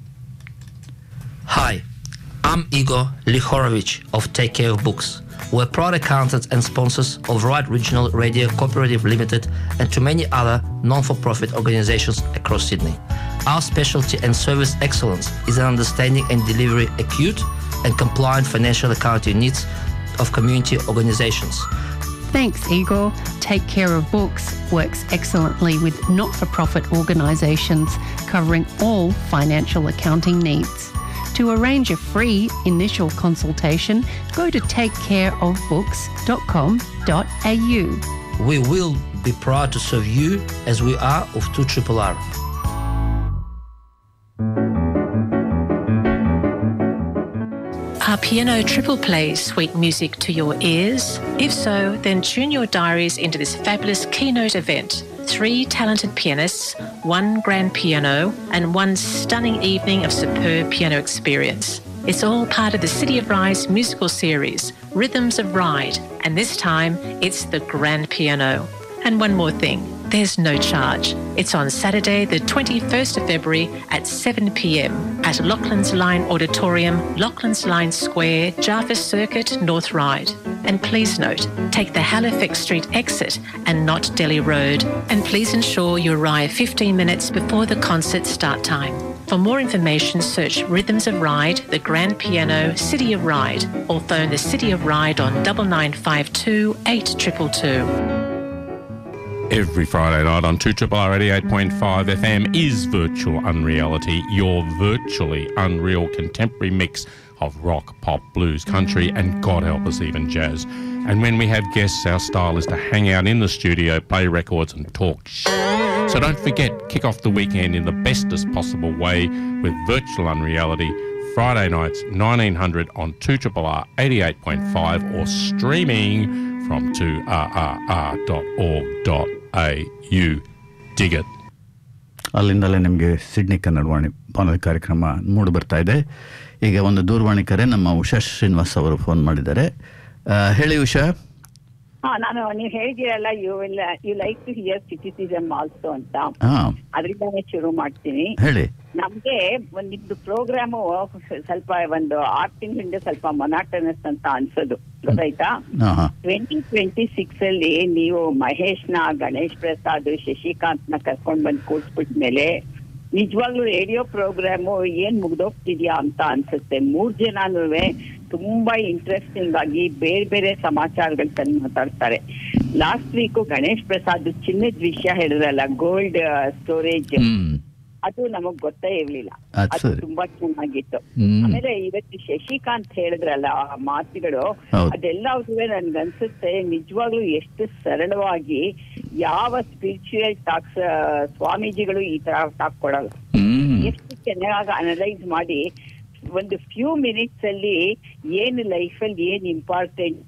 Hi, I'm Igor Lihorovich of Take Care of Books. We're proud accountants and sponsors of Right Regional Radio Cooperative Limited and to many other non-for-profit organizations across Sydney. Our specialty and service excellence is in understanding and delivering acute and compliant financial accounting needs of community organizations. Thanks, Igor. Take Care of Books works excellently with not for profit organisations covering all financial accounting needs. To arrange a free initial consultation, go to takecareofbooks.com.au. We will be proud to serve you as we are of 2RRR. Are piano triple plays sweet music to your ears? If so, then tune your diaries into this fabulous keynote event. Three talented pianists, one grand piano, and one stunning evening of superb piano experience. It's all part of the City of Rise musical series, Rhythms of Ride, and this time it's the grand piano. And one more thing. There's no charge. It's on Saturday, the 21st of February at 7 pm at Lachlan's Line Auditorium, Lachlan's Line Square, Jarvis Circuit, North Ryde. And please note, take the Halifax Street exit and not Delhi Road. And please ensure you arrive 15 minutes before the concert start time. For more information, search Rhythms of Ride, the Grand Piano, City of Ride, or phone the City of Ride on 9952 8222. Every Friday night on 2 R 88.5 FM is Virtual Unreality, your virtually unreal contemporary mix of rock, pop, blues, country, and God help us, even jazz. And when we have guests, our style is to hang out in the studio, play records, and talk sh- So don't forget, kick off the weekend in the bestest possible way with Virtual Unreality. Friday nights, 1900 on 2 R 88.5 or streaming from 2rrr.org.au. Dig it. ಅಲ್ಲಿಂದಲೇ ನಿಮಗೆ Sydney Kannadavani ಬಾನುಲಿ ಕಾರ್ಯಕ್ರಮ ಮೂಡಿ ಬರ್ತಾ ಇದೆ ಈಗ ಒಂದು ದೂರವಾಣಿ ಕರೆ ನಮ್ಮ ಉಷಾ ಶ್ರೀನಿವಾಸ್ ಅವರು ಫೋನ್ ಮಾಡಿದ್ದಾರೆ ಆ, ಹೇಳಿ ಉಷಾ ಹಾ ನಾನು ನೀವು ಹೇಳಿದಿರಲ್ಲ you will you like to hear criticism also ಅಂತ ಹಾಂ ಅದರಿಂದಾನೇ ಶುರು ಮಾಡ್ತೀನಿ ಹೇಳಿ ನಮ್ಗೆ ಒಂದಿದ್ದು ಪ್ರೋಗ್ರಾಮು ಸ್ವಲ್ಪ ಒಂದು ಆರು ತಿಂಗಳಿಂದ ಸ್ವಲ್ಪ ಮೊನಾಟನಸ್ ಅಂತ ಅನ್ಸೋದು ಗೊತ್ತಾಯ್ತಾ ಹಾಂ ಹಾಂ ಟ್ವೆಂಟಿ ಟ್ವೆಂಟಿ ಸಿಕ್ಸ್ ಅಲ್ಲಿ ನೀವು ಮಹೇಶ್ನ ಗಣೇಶ್ ಪ್ರಸಾದ್ ಶಶಿಕಾಂತ್ ನ ಕರ್ಕೊಂಡ್ ಬಂದ್ ಕೂರ್ಸ್ಬಿಟ್ಮೇಲೆ ನಿಜವಾಗ್ಲೂ ರೇಡಿಯೋ ಪ್ರೋಗ್ರಾಮು ಏನ್ ಮುಗ್ದೋಗ್ತಿದ್ಯಾ ಅಂತ ಅನ್ಸುತ್ತೆ ಮೂರ್ ಜನನೂ ತುಂಬಾ ಇಂಟ್ರೆಸ್ಟಿಂಗ್ ಆಗಿ ಬೇರೆ ಬೇರೆ ಸಮಾಚಾರಗಳು ತಂದು ಮಾತಾಡ್ತಾರೆ ಲಾಸ್ಟ್ ವೀಕ್ ಗಣೇಶ್ ಪ್ರಸಾದ್ ಚಿನ್ನದ ವಿಷಯ ಹೇಳಿದ್ರಲ್ಲ ಗೋಲ್ಡ್ ಸ್ಟೋರೇಜ್ ಹ್ಮ್ ಅದು ನಮಗ್ ಗೊತ್ತೇ ಇರ್ಲಿಲ್ಲ ಅದ್ ಅದು ಸರಿ. ತುಂಬಾ ಚೆನ್ನಾಗಿತ್ತು ಹ್ಮ್. ಆಮೇಲೆ ಇವತ್ತು ಶಶಿಕಾಂತ್ ಹೇಳಿದ್ರಲ್ಲ ಆ ಮಾತುಗಳು ಹೌದು. ಅದೆಲ್ಲವುವೆ ನನ್ಗನ್ಸುತ್ತೆ ನಿಜವಾಗ್ಲೂ ಎಷ್ಟು ಸರಳವಾಗಿ ಯಾವ ಸ್ಪಿರಿಚುವಲ್ ಟಾಕ್ಸ್ ಸ್ವಾಮೀಜಿಗಳು ಈ ತರ ಟಾಕ್ ಕೊಡಲ್ಲ ಹ್ಮ್ ಎಷ್ಟು ಚೆನ್ನಾಗಿ ಅನಲೈಸ್ ಮಾಡಿ ಒಂದು ಫ್ಯೂ ಮಿನಿಟ್ಸ್ ಅಲ್ಲಿ ಏನು ಲೈಫಲ್ಲಿ ಏನ್ ಇಂಪಾರ್ಟೆಂಟ್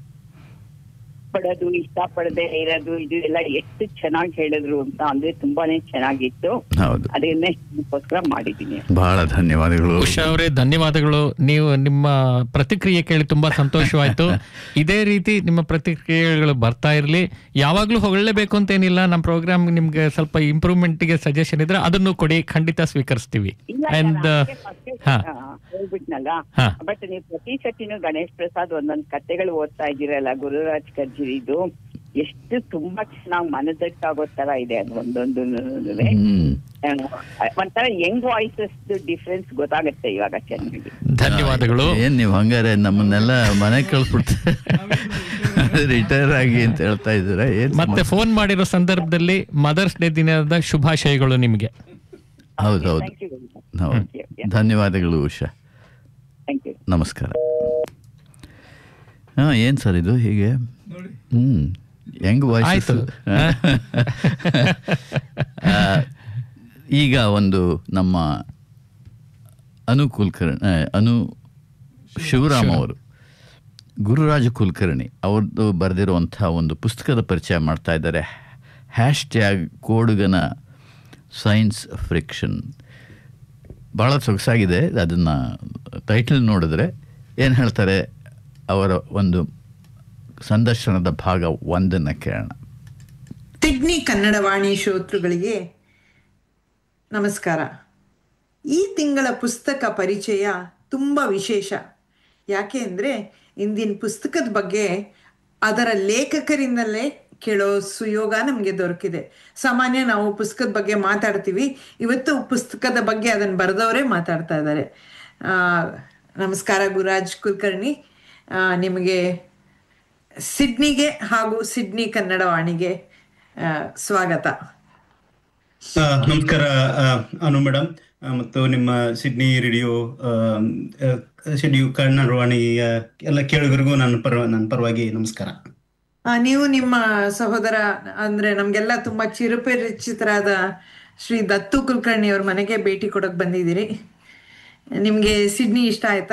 ಪಡೋದು ಇಷ್ಟಪಡದೆ ಇರೋದು ಇದು ಎಲ್ಲ ಎಷ್ಟು ಚೆನ್ನಾಗಿ ಹೇಳಿದ್ರು ಅಂತ ಅಂದ್ರೆ ತುಂಬಾನೇ ಚೆನ್ನಾಗಿತ್ತು ಹೌದು ಅದನ್ನೇ ಇದಕ್ಕೋಸ್ಕರ ಮಾಡಿದ್ದೀನಿ ಬಹಳ ಧನ್ಯವಾದಗಳು ಉಷಾ ಅವರೇ ಧನ್ಯವಾದಗಳು ನೀವು ನಿಮ್ಮ ಪ್ರತಿಕ್ರಿಯೆ ಕೇಳಿ ತುಂಬಾ ಸಂತೋಷವಾಯ್ತು ಇದೇ ರೀತಿ ನಿಮ್ಮ ಪ್ರತಿಕ್ರಿಯೆಗಳು ಬರ್ತಾ ಇರಲಿ ಯಾವಾಗ್ಲೂ ಹೊಗಳಲೇಬೇಕು ಅಂತೇನಿಲ್ಲ ನಮ್ಮ ಪ್ರೋಗ್ರಾಮ್ ನಿಮ್ಗೆ ಸ್ವಲ್ಪ ಇಂಪ್ರೂವ್ಮೆಂಟ್ ಗೆ ಸಜೆಷನ್ ಇದ್ರೆ ಅದನ್ನು ಕೊಡಿ ಖಂಡಿತ ಸ್ವೀಕರಿಸ್ತೀವಿ ಇಲ್ಲ ಅಂಡ್ ನಾನು ಅದಕ್ಕೆ first ಹಾ. ಆ, ಹೇಳ್ಬಿಟ್ನಲ್ಲ ಹಾ. ಬಟ್ ನೀವು ಪ್ರತಿ ಸತಿನೂ ಗಣೇಶ್ ಪ್ರಸಾದ್ ಒಂದೊಂದ್ ಕತೆಗಳು ಓದ್ತಾ ಇದ್ದೀರಲ್ಲ ಗುರುರಾಜ್ ಕರ್ಜಿರಿದು ಎಷ್ಟು ತುಂಬಾ ಚೆನ್ನಾಗಿ ಮನದಟ್ಟಾಗೋ ತರ ಇದೆ ಅದು ಒಂದೊಂದು ಹ್ಮ್ ಒಂಥರ ಯಂಗ್ ವಾಯ್ಸಸ್ ಡಿಫ್ರೆನ್ಸ್ ಗೊತ್ತಾಗುತ್ತೆ ಇವಾಗ ಚೆನ್ನಾಗಿ ಧನ್ಯವಾದಗಳು ಏನ್ ನೀವು ಹಂಗಾರೆ ನಮ್ಮನ್ನೆಲ್ಲ ಮನೆ ಕಳ್ಸ್ಬಿಡ್ತಾರೆ ರಿಟೈರ್ ಆಗಿ ಅಂತ ಹೇಳ್ತಾ ಇದ್ದೀರಾ ಏನ್ ಮತ್ತೆ ಫೋನ್ ಮಾಡಿರೋ ಸಂದರ್ಭದಲ್ಲಿ ಮದರ್ಸ್ ಡೇ ದಿನದ ಶುಭಾಶಯಗಳು ನಿಮಗೆ ಹೌದು ಹೌದು ಥ್ಯಾಂಕ್ ಯು ಹೌದು ಧನ್ಯವಾದಗಳು ಉಷಾ ಥ್ಯಾಂಕ್ ಯು ನಮಸ್ಕಾರ ಹಾಂ ಏನು ಸರ್ ಇದು ಹೀಗೆ ನೋಡಿ ಹ್ಞೂ ಹೆಂಗ್ ವಾಯ್ಸ್ ಆಯ್ತು. ಈಗ ಒಂದು ನಮ್ಮ ಅನು ಕುಲಕರ್ಣಿ ಆ, ಅನು ಶಿವರಾಮ್ ಅವರು ಗುರುರಾಜ ಕುಲಕರ್ಣಿ ಅವ್ರದ್ದು ಬರೆದಿರುವಂಥ ಒಂದು ಪುಸ್ತಕದ ಪರಿಚಯ ಮಾಡ್ತಾ ಇದ್ದಾರೆ ಹ್ಯಾಶ್ ಟ್ಯಾಗ್ ಕೋಡುಗನ ಸೈನ್ಸ್ ಫ್ರಿಕ್ಷನ್ ಭಾಳ ಸೊಗಸಾಗಿದೆ ಅದನ್ನು ಟೈಟಲ್ ನೋಡಿದ್ರೆ ಏನು ಹೇಳ್ತಾರೆ ಅವರ ಒಂದು ಸಂದರ್ಶನದ ಭಾಗ ಒಂದನ್ನು ಕೇಳೋಣ ಸಿಡ್ನಿ ಕನ್ನಡ ವಾಣಿ ಶ್ರೋತೃಗಳಿಗೆ ನಮಸ್ಕಾರ ಈ ತಿಂಗಳ ಪುಸ್ತಕ ಪರಿಚಯ ತುಂಬ ವಿಶೇಷ ಯಾಕೆ ಅಂದರೆ ಇಂದಿನ ಪುಸ್ತಕದ ಬಗ್ಗೆ ಅದರ ಲೇಖಕರಿಂದಲೇ ಕೇಳೋ ಸುಯೋಗ ನಮಗೆ ದೊರಕಿದೆ ಸಾಮಾನ್ಯ ನಾವು ಪುಸ್ತಕದ ಬಗ್ಗೆ ಮಾತಾಡ್ತೀವಿ ಇವತ್ತು ಪುಸ್ತಕದ ಬಗ್ಗೆ ಅದನ್ನು ಬರೆದವರೇ ಮಾತಾಡ್ತಾ ಇದ್ದಾರೆ ಆ, ನಮಸ್ಕಾರ ಗುರುರಾಜ್ ಕುಲಕರ್ಣಿ ಆ, ನಿಮಗೆ ಸಿಡ್ನಿಗೆ ಹಾಗೂ ಸಿಡ್ನಿ ಕನ್ನಡ ವಾಣಿಗೆ ಆ, ಸ್ವಾಗತ ಆ, ನಮಸ್ಕಾರ ಆ, ಅನು ಮೇಡಮ್ ಆ, ಮತ್ತು ನಿಮ್ಮ ಸಿಡ್ನಿ ರೇಡಿಯೋ ಆ, ಆ, ಸಿಡ್ನಿ ಕನ್ನಡವಾಣಿಯ ಎಲ್ಲ ಕೇಳುಗರಿಗೂ ನನ್ನ ಪರ ನನ್ನ ಪರವಾಗಿ ನಮಸ್ಕಾರ ಆ, ನೀವು ನಿಮ್ಮ ಸಹೋದರ ಅಂದ್ರೆ ನಮ್ಗೆಲ್ಲ ತುಂಬಾ ಚಿರಪರಿಚಿತರಾದ ಶ್ರೀ ದತ್ತು ಕುಲಕರ್ಣಿ ಅವ್ರ ಮನೆಗೆ ಭೇಟಿ ಕೊಡಕ್ ಬಂದಿದ್ದೀರಿ ನಿಮ್ಗೆ ಸಿಡ್ನಿ ಇಷ್ಟ ಆಯ್ತಾ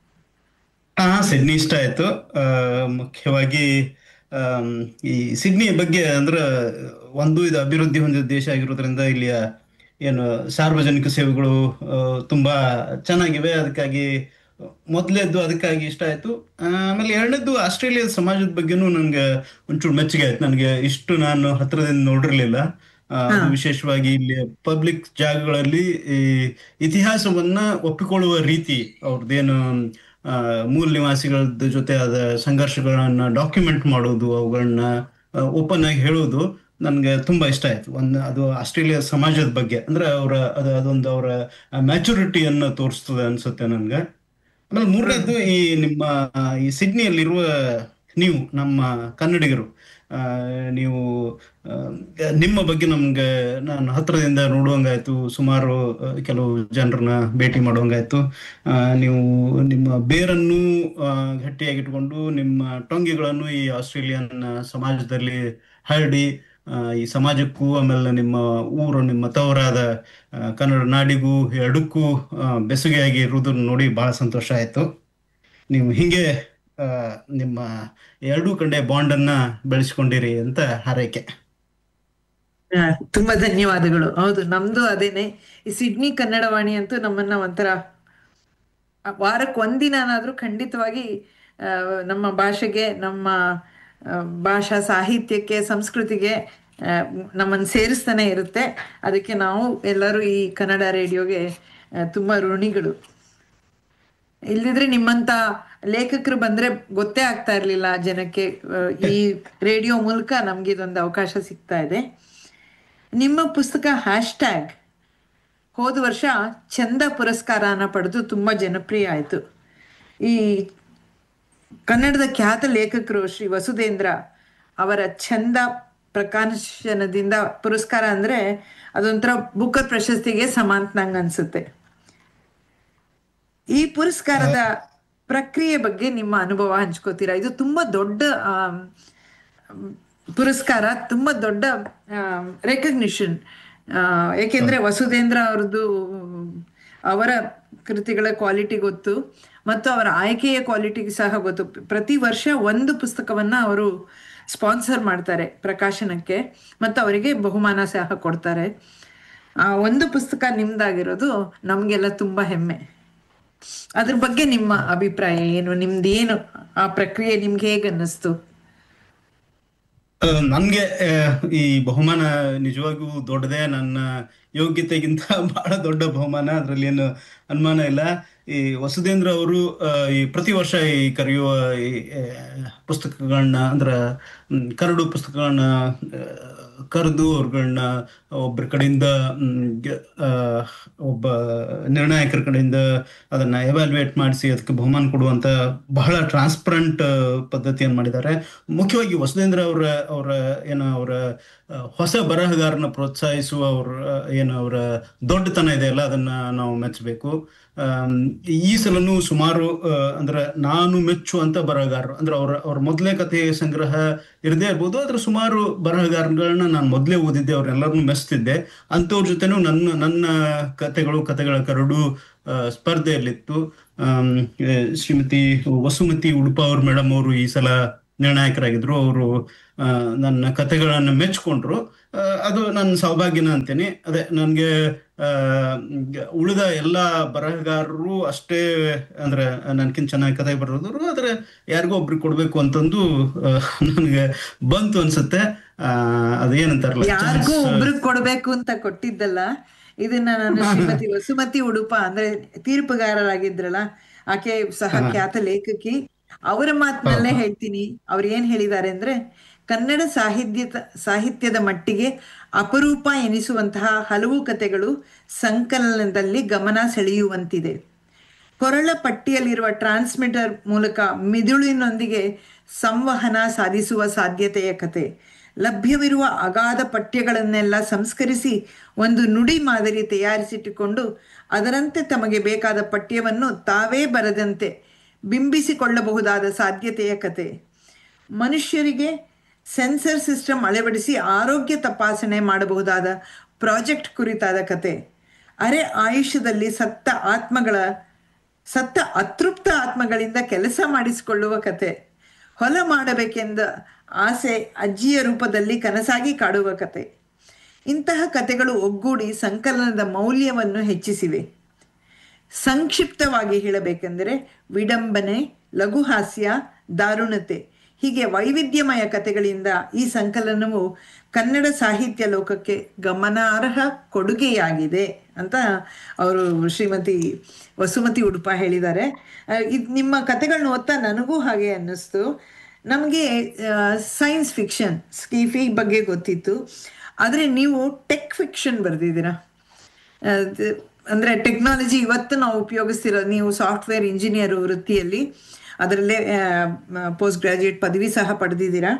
ಹಾ ಸಿಡ್ನಿ ಇಷ್ಟ ಆಯ್ತು ಆ, ಮುಖ್ಯವಾಗಿ ಆಮ್, ಈ ಸಿಡ್ನಿ ಬಗ್ಗೆ ಅಂದ್ರೆ ಒಂದು ಇದು ಅಭಿವೃದ್ಧಿ ಹೊಂದಿದ ದೇಶ ಆಗಿರೋದ್ರಿಂದ ಇಲ್ಲಿಯ ಏನು ಸಾರ್ವಜನಿಕ ಸೇವೆಗಳು ಆ, ತುಂಬಾ ಚೆನ್ನಾಗಿವೆ ಅದಕ್ಕಾಗಿ ಮೊದಲೇದ್ದು ಅದಕ್ಕಾಗಿ ಇಷ್ಟ ಆಯ್ತು ಆ, ಆಮೇಲೆ ಎರಡನೇದ್ದು ಆಸ್ಟ್ರೇಲಿಯಾದ ಸಮಾಜದ ಬಗ್ಗೆನೂ ನನ್ಗೆ ಒಂಚೂರು ಮೆಚ್ಚುಗೆ ಆಯ್ತು ನನಗೆ ಇಷ್ಟು ನಾನು ಹತ್ರದಿಂದ ನೋಡಿರ್ಲಿಲ್ಲ ಆ, ಅದು ವಿಶೇಷವಾಗಿ ಇಲ್ಲಿ ಪಬ್ಲಿಕ್ ಜಾಗಗಳಲ್ಲಿ ಈ ಇತಿಹಾಸವನ್ನ ಒಪ್ಪಿಕೊಳ್ಳುವ ರೀತಿ ಅವ್ರದ್ದೇನು ಆ, ಮೂಲ ನಿವಾಸಿಗಳ ಜೊತೆ ಆದ ಸಂಘರ್ಷಗಳನ್ನ ಡಾಕ್ಯುಮೆಂಟ್ ಮಾಡೋದು ಅವುಗಳನ್ನ ಓಪನ್ ಆಗಿ ಹೇಳೋದು ನನ್ಗೆ ತುಂಬಾ ಇಷ್ಟ ಆಯ್ತು ಒಂದು ಅದು ಆಸ್ಟ್ರೇಲಿಯಾ ಸಮಾಜದ ಬಗ್ಗೆ ಅಂದ್ರೆ ಅವರ ಅದು ಅದೊಂದು ಅವರ ಮ್ಯಾಚುರಿಟಿಯನ್ನು ತೋರಿಸ್ತದೆ ಅನ್ಸುತ್ತೆ ನನ್ಗೆ ಆಮೇಲೆ ಮೂರನೇದ್ದು ಈ ನಿಮ್ಮ ಆ, ಈ ಸಿಡ್ನಿಯಲ್ಲಿರುವ ನೀವು ನಮ್ಮ ಕನ್ನಡಿಗರು ಆ, ನೀವು ಆ, ನಿಮ್ಮ ಬಗ್ಗೆ ನಮ್ಗೆ ನಾನು ಹತ್ರದಿಂದ ನೋಡುವಂಗಾಯ್ತು ಸುಮಾರು ಆ, ಕೆಲವು ಜನರನ್ನ ಭೇಟಿ ಮಾಡುವಂಗಾಯ್ತು ಆ, ನೀವು ನಿಮ್ಮ ಬೇರನ್ನು ಆ, ಗಟ್ಟಿಯಾಗಿಟ್ಕೊಂಡು ನಿಮ್ಮ ಟೊಂಗಿಗಳನ್ನು ಈ ಆಸ್ಟ್ರೇಲಿಯನ್ ಸಮಾಜದಲ್ಲಿ ಹರಡಿ ಆ, ಈ ಸಮಾಜಕ್ಕೂ ಆಮೇಲೆ ನಿಮ್ಮ ಊರು ನಿಮ್ಮ ತವರಾದ ಆ, ಕನ್ನಡ ನಾಡಿಗೂ ಎರಡಕ್ಕೂ ಆ, ಬೆಸುಗೆಯಾಗಿ ಇರುವುದನ್ನು ನೋಡಿ ಬಹಳ ಸಂತೋಷ ಆಯ್ತು ನೀವು ಹಿಂಗೆ ಆ, ನಿಮ್ಮ ಎರಡೂ ಕಡೆ ಬಾಂಡ್ ಅನ್ನ ಬೆಳೆಸ್ಕೊಂಡಿರಿ ಅಂತ ಹಾರೈಕೆ ಆ, ತುಂಬಾ ಧನ್ಯವಾದಗಳು ಹೌದು ನಮ್ದು ಅದೇನೆ ಈ ಸಿಡ್ನಿ ಕನ್ನಡ ವಾಣಿ ಅಂತೂ ನಮ್ಮನ್ನ ಒಂಥರ ಆ, ವಾರಕ್ಕೆ ಒಂದಿನಾದ್ರೂ ಖಂಡಿತವಾಗಿ ಆ, ನಮ್ಮ ಭಾಷೆಗೆ ನಮ್ಮ ಆ, ಭಾಷಾ ಸಾಹಿತ್ಯಕ್ಕೆ ಸಂಸ್ಕೃತಿಗೆ ಆ, ನಮ್ಮನ್ನು ಸೇರಿಸ್ತಾನೆ ಇರುತ್ತೆ ಅದಕ್ಕೆ ನಾವು ಎಲ್ಲರೂ ಈ ಕನ್ನಡ ರೇಡಿಯೋಗೆ ಆ, ತುಂಬಾ ಋಣಿಗಳು ಇಲ್ದಿದ್ರೆ ನಿಮ್ಮಂತ ಲೇಖಕರು ಬಂದ್ರೆ ಗೊತ್ತೇ ಆಗ್ತಾ ಇರ್ಲಿಲ್ಲ ಜನಕ್ಕೆ ಆ, ಈ ರೇಡಿಯೋ ಮೂಲಕ ನಮ್ಗೆ ಇದೊಂದು ಅವಕಾಶ ಸಿಗ್ತಾ ಇದೆ ನಿಮ್ಮ ಪುಸ್ತಕ ಹ್ಯಾಶ್ ಟ್ಯಾಗ್ ಹೋದ ವರ್ಷ ಚಂದ ಪುರಸ್ಕಾರನ ಪಡೆದು ತುಂಬಾ ಜನಪ್ರಿಯ ಆಯಿತು ಈ ಕನ್ನಡದ ಖ್ಯಾತ ಲೇಖಕರು ಶ್ರೀ ವಸುಧೇಂದ್ರ ಅವರ ಚಂದ ಪ್ರಕಾಶನದಿಂದ ಪುರಸ್ಕಾರ ಅಂದ್ರೆ ಅದೊಂಥರ ಬುಕ್ಕರ್ ಪ್ರಶಸ್ತಿಗೆ ಸಮಾಂತನಂಗ ಅನ್ಸುತ್ತೆ ಈ ಪುರಸ್ಕಾರದ ಪ್ರಕ್ರಿಯೆ ಬಗ್ಗೆ ನಿಮ್ಮ ಅನುಭವ ಹಂಚ್ಕೋತೀರಾ ಇದು ತುಂಬಾ ದೊಡ್ಡ ಆಮ್, ಪುರಸ್ಕಾರ ತುಂಬಾ ದೊಡ್ಡ ರೆಕಗ್ನಿಷನ್ ಏಕೆಂದ್ರೆ ವಸುಧೇಂದ್ರ ಅವ್ರದ್ದು ಅವರ ಕೃತಿಗಳ ಕ್ವಾಲಿಟಿ ಗೊತ್ತು ಮತ್ತು ಅವರ ಆಯ್ಕೆಯ ಕ್ವಾಲಿಟಿ ಸಹ ಗೊತ್ತು ಪ್ರತಿ ವರ್ಷ ಒಂದು ಪುಸ್ತಕವನ್ನ ಅವರು ಸ್ಪಾನ್ಸರ್ ಮಾಡ್ತಾರೆ ಪ್ರಕಾಶನಕ್ಕೆ ಮತ್ತು ಅವರಿಗೆ ಬಹುಮಾನ ಸಹ ಕೊಡ್ತಾರೆ ಆ ಒಂದು ಪುಸ್ತಕ ನಿಮ್ದಾಗಿರೋದು ನಮಗೆಲ್ಲ ತುಂಬಾ ಹೆಮ್ಮೆ ಅದ್ರ ಬಗ್ಗೆ ನಿಮ್ಮ ಅಭಿಪ್ರಾಯ ಏನು ನಿಮ್ದೇನು ಆ ಪ್ರಕ್ರಿಯೆ ನಿಮ್ಗೆ ಹೇಗೆ ಅನ್ನಿಸ್ತು ಆ, ನನ್ಗೆ ಆ, ಈ ಬಹುಮಾನ ನಿಜವಾಗಿಯೂ ದೊಡ್ಡದೇ ನನ್ನ ಯೋಗ್ಯತೆಗಿಂತ ಬಹಳ ದೊಡ್ಡ ಬಹುಮಾನ ಅದ್ರಲ್ಲಿ ಏನು ಅನುಮಾನ ಇಲ್ಲ ಈ ವಸುಧೇಂದ್ರ ಅವರು ಆ, ಈ ಪ್ರತಿ ವರ್ಷ ಈ ಕರೆಯುವ ಈ ಆ, ಪುಸ್ತಕಗಳನ್ನ ಅಂದ್ರ ಮ್, ಕರಡು ಪುಸ್ತಕಗಳನ್ನ ಕರೆದು ಅವ್ರಗಳನ್ನ ಒಬ್ಬರ ಕಡೆಯಿಂದ ಮ್, ಗ- ಆ, ಒಬ್ಬ ನಿರ್ಣಾಯಕರ ಕಡೆಯಿಂದ ಅದನ್ನ ಎವ್ಯಾಲ್ಯೂಯೇಟ್ ಮಾಡಿಸಿ ಅದಕ್ಕೆ ಬಹುಮಾನ ಕೊಡುವಂತ ಬಹಳ ಟ್ರಾನ್ಸ್ಪರೆಂಟ್ ಪದ್ಧತಿಯನ್ನು ಮಾಡಿದ್ದಾರೆ ಮುಖ್ಯವಾಗಿ ವಸುಧೇಂದ್ರ ಅವರ ಅವರ ಏನು ಅವರ ಆ, ಹೊಸ ಬರಹಗಾರನ ಪ್ರೋತ್ಸಾಹಿಸುವ ಅವ್ರ ಆ, ಏನು ಅವರ ದೊಡ್ಡತನ ಇದೆ ಅಲ್ಲ ಅದನ್ನ ನಾವು ಮೆಚ್ಚಬೇಕು ಆಮ್, ಈ ಸಲನು ಸುಮಾರು ಆ, ಅಂದ್ರೆ ನಾನು ಮೆಚ್ಚುವಂತ ಬರಹಗಾರರು ಅಂದ್ರೆ ಅವ್ರ ಅವ್ರ ಮೊದಲೇ ಕಥೆ ಸಂಗ್ರಹ ಇರದೇ ಇರ್ಬೋದು ಆದ್ರೆ ಸುಮಾರು ಬರಹಗಾರಗಳನ್ನ ನಾನು ಮೊದಲೇ ಓದಿದ್ದೆ ಅವ್ರೆಲ್ಲರನ್ನೂ ಮೆಚ್ತಿದ್ದೆ ಅಂಥವ್ರ ಜೊತೆನೂ ನನ್ನ ನನ್ನ ಕಥೆಗಳು ಕಥೆಗಳ ಕರಡು ಆ, ಸ್ಪರ್ಧೆಯಲ್ಲಿತ್ತು ಆಮ್, ಆ, ಶ್ರೀಮತಿ ವಸುಮತಿ ಉಡುಪ ಅವ್ರ ಮೇಡಮ್ ಅವರು ಈ ಸಲ ನಿರ್ಣಾಯಕರಾಗಿದ್ರು ಅವರು ನನ್ನ ಕಥೆಗಳನ್ನ ಮೆಚ್ಕೊಂಡ್ರು ಆ, ಅದು ನನ್ನ ಸೌಭಾಗ್ಯನ ಅಂತೇನೆ ಅದೇ ನನಗೆ ಉಳಿದ ಎಲ್ಲ ಬರಹಗಾರರು ಅಷ್ಟೇ ಅಂದ್ರೆ ನನ್ಕಿಂತ ಚೆನ್ನಾಗಿ ಕಥೆ ಬರೋದ್ರು ಆದ್ರೆ ಯಾರಿಗೋ ಒಬ್ರಿಗೆ ಕೊಡ್ಬೇಕು ಅಂತಂದು ನನಗೆ ಬಂತು ಅನ್ಸುತ್ತೆ ಆ, ಅದೇನಂತಾರಲ್ಲ ಯಾರಿಗೂ chance, ಒಬ್ರಿಗೆ ಕೊಡ್ಬೇಕು ಅಂತ ಕೊಟ್ಟಿದ್ದಲ್ಲ ಇದನ್ನ ನಾನು ಶ್ರೀಮತಿ ವಸುಮತಿ ಉಡುಪ ಅಂದ್ರೆ ತೀರ್ಪುಗಾರರಾಗಿದ್ರಲ್ಲ ಆಕೆ ಸಹ ಖ್ಯಾತ ಲೇಖಕಿ ಅವರ ಮಾತಿನಲ್ಲೇ ಹೇಳ್ತೀನಿ ಅವ್ರು ಏನ್ ಹೇಳಿದ್ದಾರೆ ಅಂದ್ರೆ ಕನ್ನಡ ಸಾಹಿತ್ಯ ಸಾಹಿತ್ಯದ ಮಟ್ಟಿಗೆ ಅಪರೂಪ ಎನಿಸುವಂತಹ ಹಲವು ಕಥೆಗಳು ಸಂಕಲನದಲ್ಲಿ ಗಮನ ಸೆಳೆಯುವಂತಿದೆ ಕೊರಳ ಪಟ್ಟಿಯಲ್ಲಿರುವ ಟ್ರಾನ್ಸ್ಮಿಟರ್ ಮೂಲಕ ಮಿದುಳಿನೊಂದಿಗೆ ಸಂವಹನ ಸಾಧಿಸುವ ಸಾಧ್ಯತೆಯ ಕತೆ ಲಭ್ಯವಿರುವ ಅಗಾಧ ಪಠ್ಯಗಳನ್ನೆಲ್ಲ ಸಂಸ್ಕರಿಸಿ ಒಂದು ನುಡಿ ಮಾದರಿ ತಯಾರಿಸಿಟ್ಟುಕೊಂಡು ಅದರಂತೆ ತಮಗೆ ಬೇಕಾದ ಪಠ್ಯವನ್ನು ತಾವೇ ಬರದಂತೆ ಬಿಂಬಿಸಿಕೊಳ್ಳಬಹುದಾದ ಸಾಧ್ಯತೆಯ ಕತೆ ಮನುಷ್ಯರಿಗೆ ಸೆನ್ಸರ್ ಸಿಸ್ಟಮ್ ಅಳವಡಿಸಿ ಆರೋಗ್ಯ ತಪಾಸಣೆ ಮಾಡಬಹುದಾದ ಪ್ರಾಜೆಕ್ಟ್ ಕುರಿತಾದ ಕತೆ ಅರೆ ಆಯುಷ್ಯದಲ್ಲಿ ಸತ್ತ ಆತ್ಮಗಳ ಸತ್ತ ಅತೃಪ್ತ ಆತ್ಮಗಳಿಂದ ಕೆಲಸ ಮಾಡಿಸಿಕೊಳ್ಳುವ ಕತೆ ಹೊಲ ಮಾಡಬೇಕೆಂದ ಆಸೆ ಅಜ್ಜಿಯ ರೂಪದಲ್ಲಿ ಕನಸಾಗಿ ಕಾಡುವ ಕತೆ ಇಂತಹ ಕತೆಗಳು ಒಗ್ಗೂಡಿ ಸಂಕಲನದ ಮೌಲ್ಯವನ್ನು ಹೆಚ್ಚಿಸಿವೆ ಸಂಕ್ಷಿಪ್ತವಾಗಿ ಹೇಳಬೇಕೆಂದರೆ ವಿಡಂಬನೆ ಲಘುಹಾಸ್ಯ ದಾರುಣತೆ ಹೀಗೆ ವೈವಿಧ್ಯಮಯ ಕಥೆಗಳಿಂದ ಈ ಸಂಕಲನವು ಕನ್ನಡ ಸಾಹಿತ್ಯ ಲೋಕಕ್ಕೆ ಗಮನಾರ್ಹ ಕೊಡುಗೆಯಾಗಿದೆ ಅಂತ ಅವರು ಶ್ರೀಮತಿ ವಸುಮತಿ ಉಡುಪ ಹೇಳಿದ್ದಾರೆ ಇದು ನಿಮ್ಮ ಕಥೆಗಳನ್ನ ಓದ್ತಾ ನನಗೂ ಹಾಗೆ ಅನ್ನಿಸ್ತು ನಮಗೆ ಸೈನ್ಸ್ ಫಿಕ್ಷನ್ ಸ್ಕೀಫಿ ಬಗ್ಗೆ ಗೊತ್ತಿತ್ತು ಆದರೆ ನೀವು ಟೆಕ್ ಫಿಕ್ಷನ್ ಬರೆದಿದ್ದೀರಾ ಅದ್- ಅಂದ್ರೆ ಟೆಕ್ನಾಲಜಿ ಇವತ್ತು ನಾವು ಉಪಯೋಗಿಸ್ತಿರೋ ನೀವು ಸಾಫ್ಟ್ವೇರ್ ಇಂಜಿನಿಯರ್ ವೃತ್ತಿಯಲ್ಲಿ ಅದರಲ್ಲೇ ಪೋಸ್ಟ್ ಗ್ರಾಜುಯೇಟ್ ಪದವಿ ಸಹ ಪಡೆದಿದ್ದೀರಾ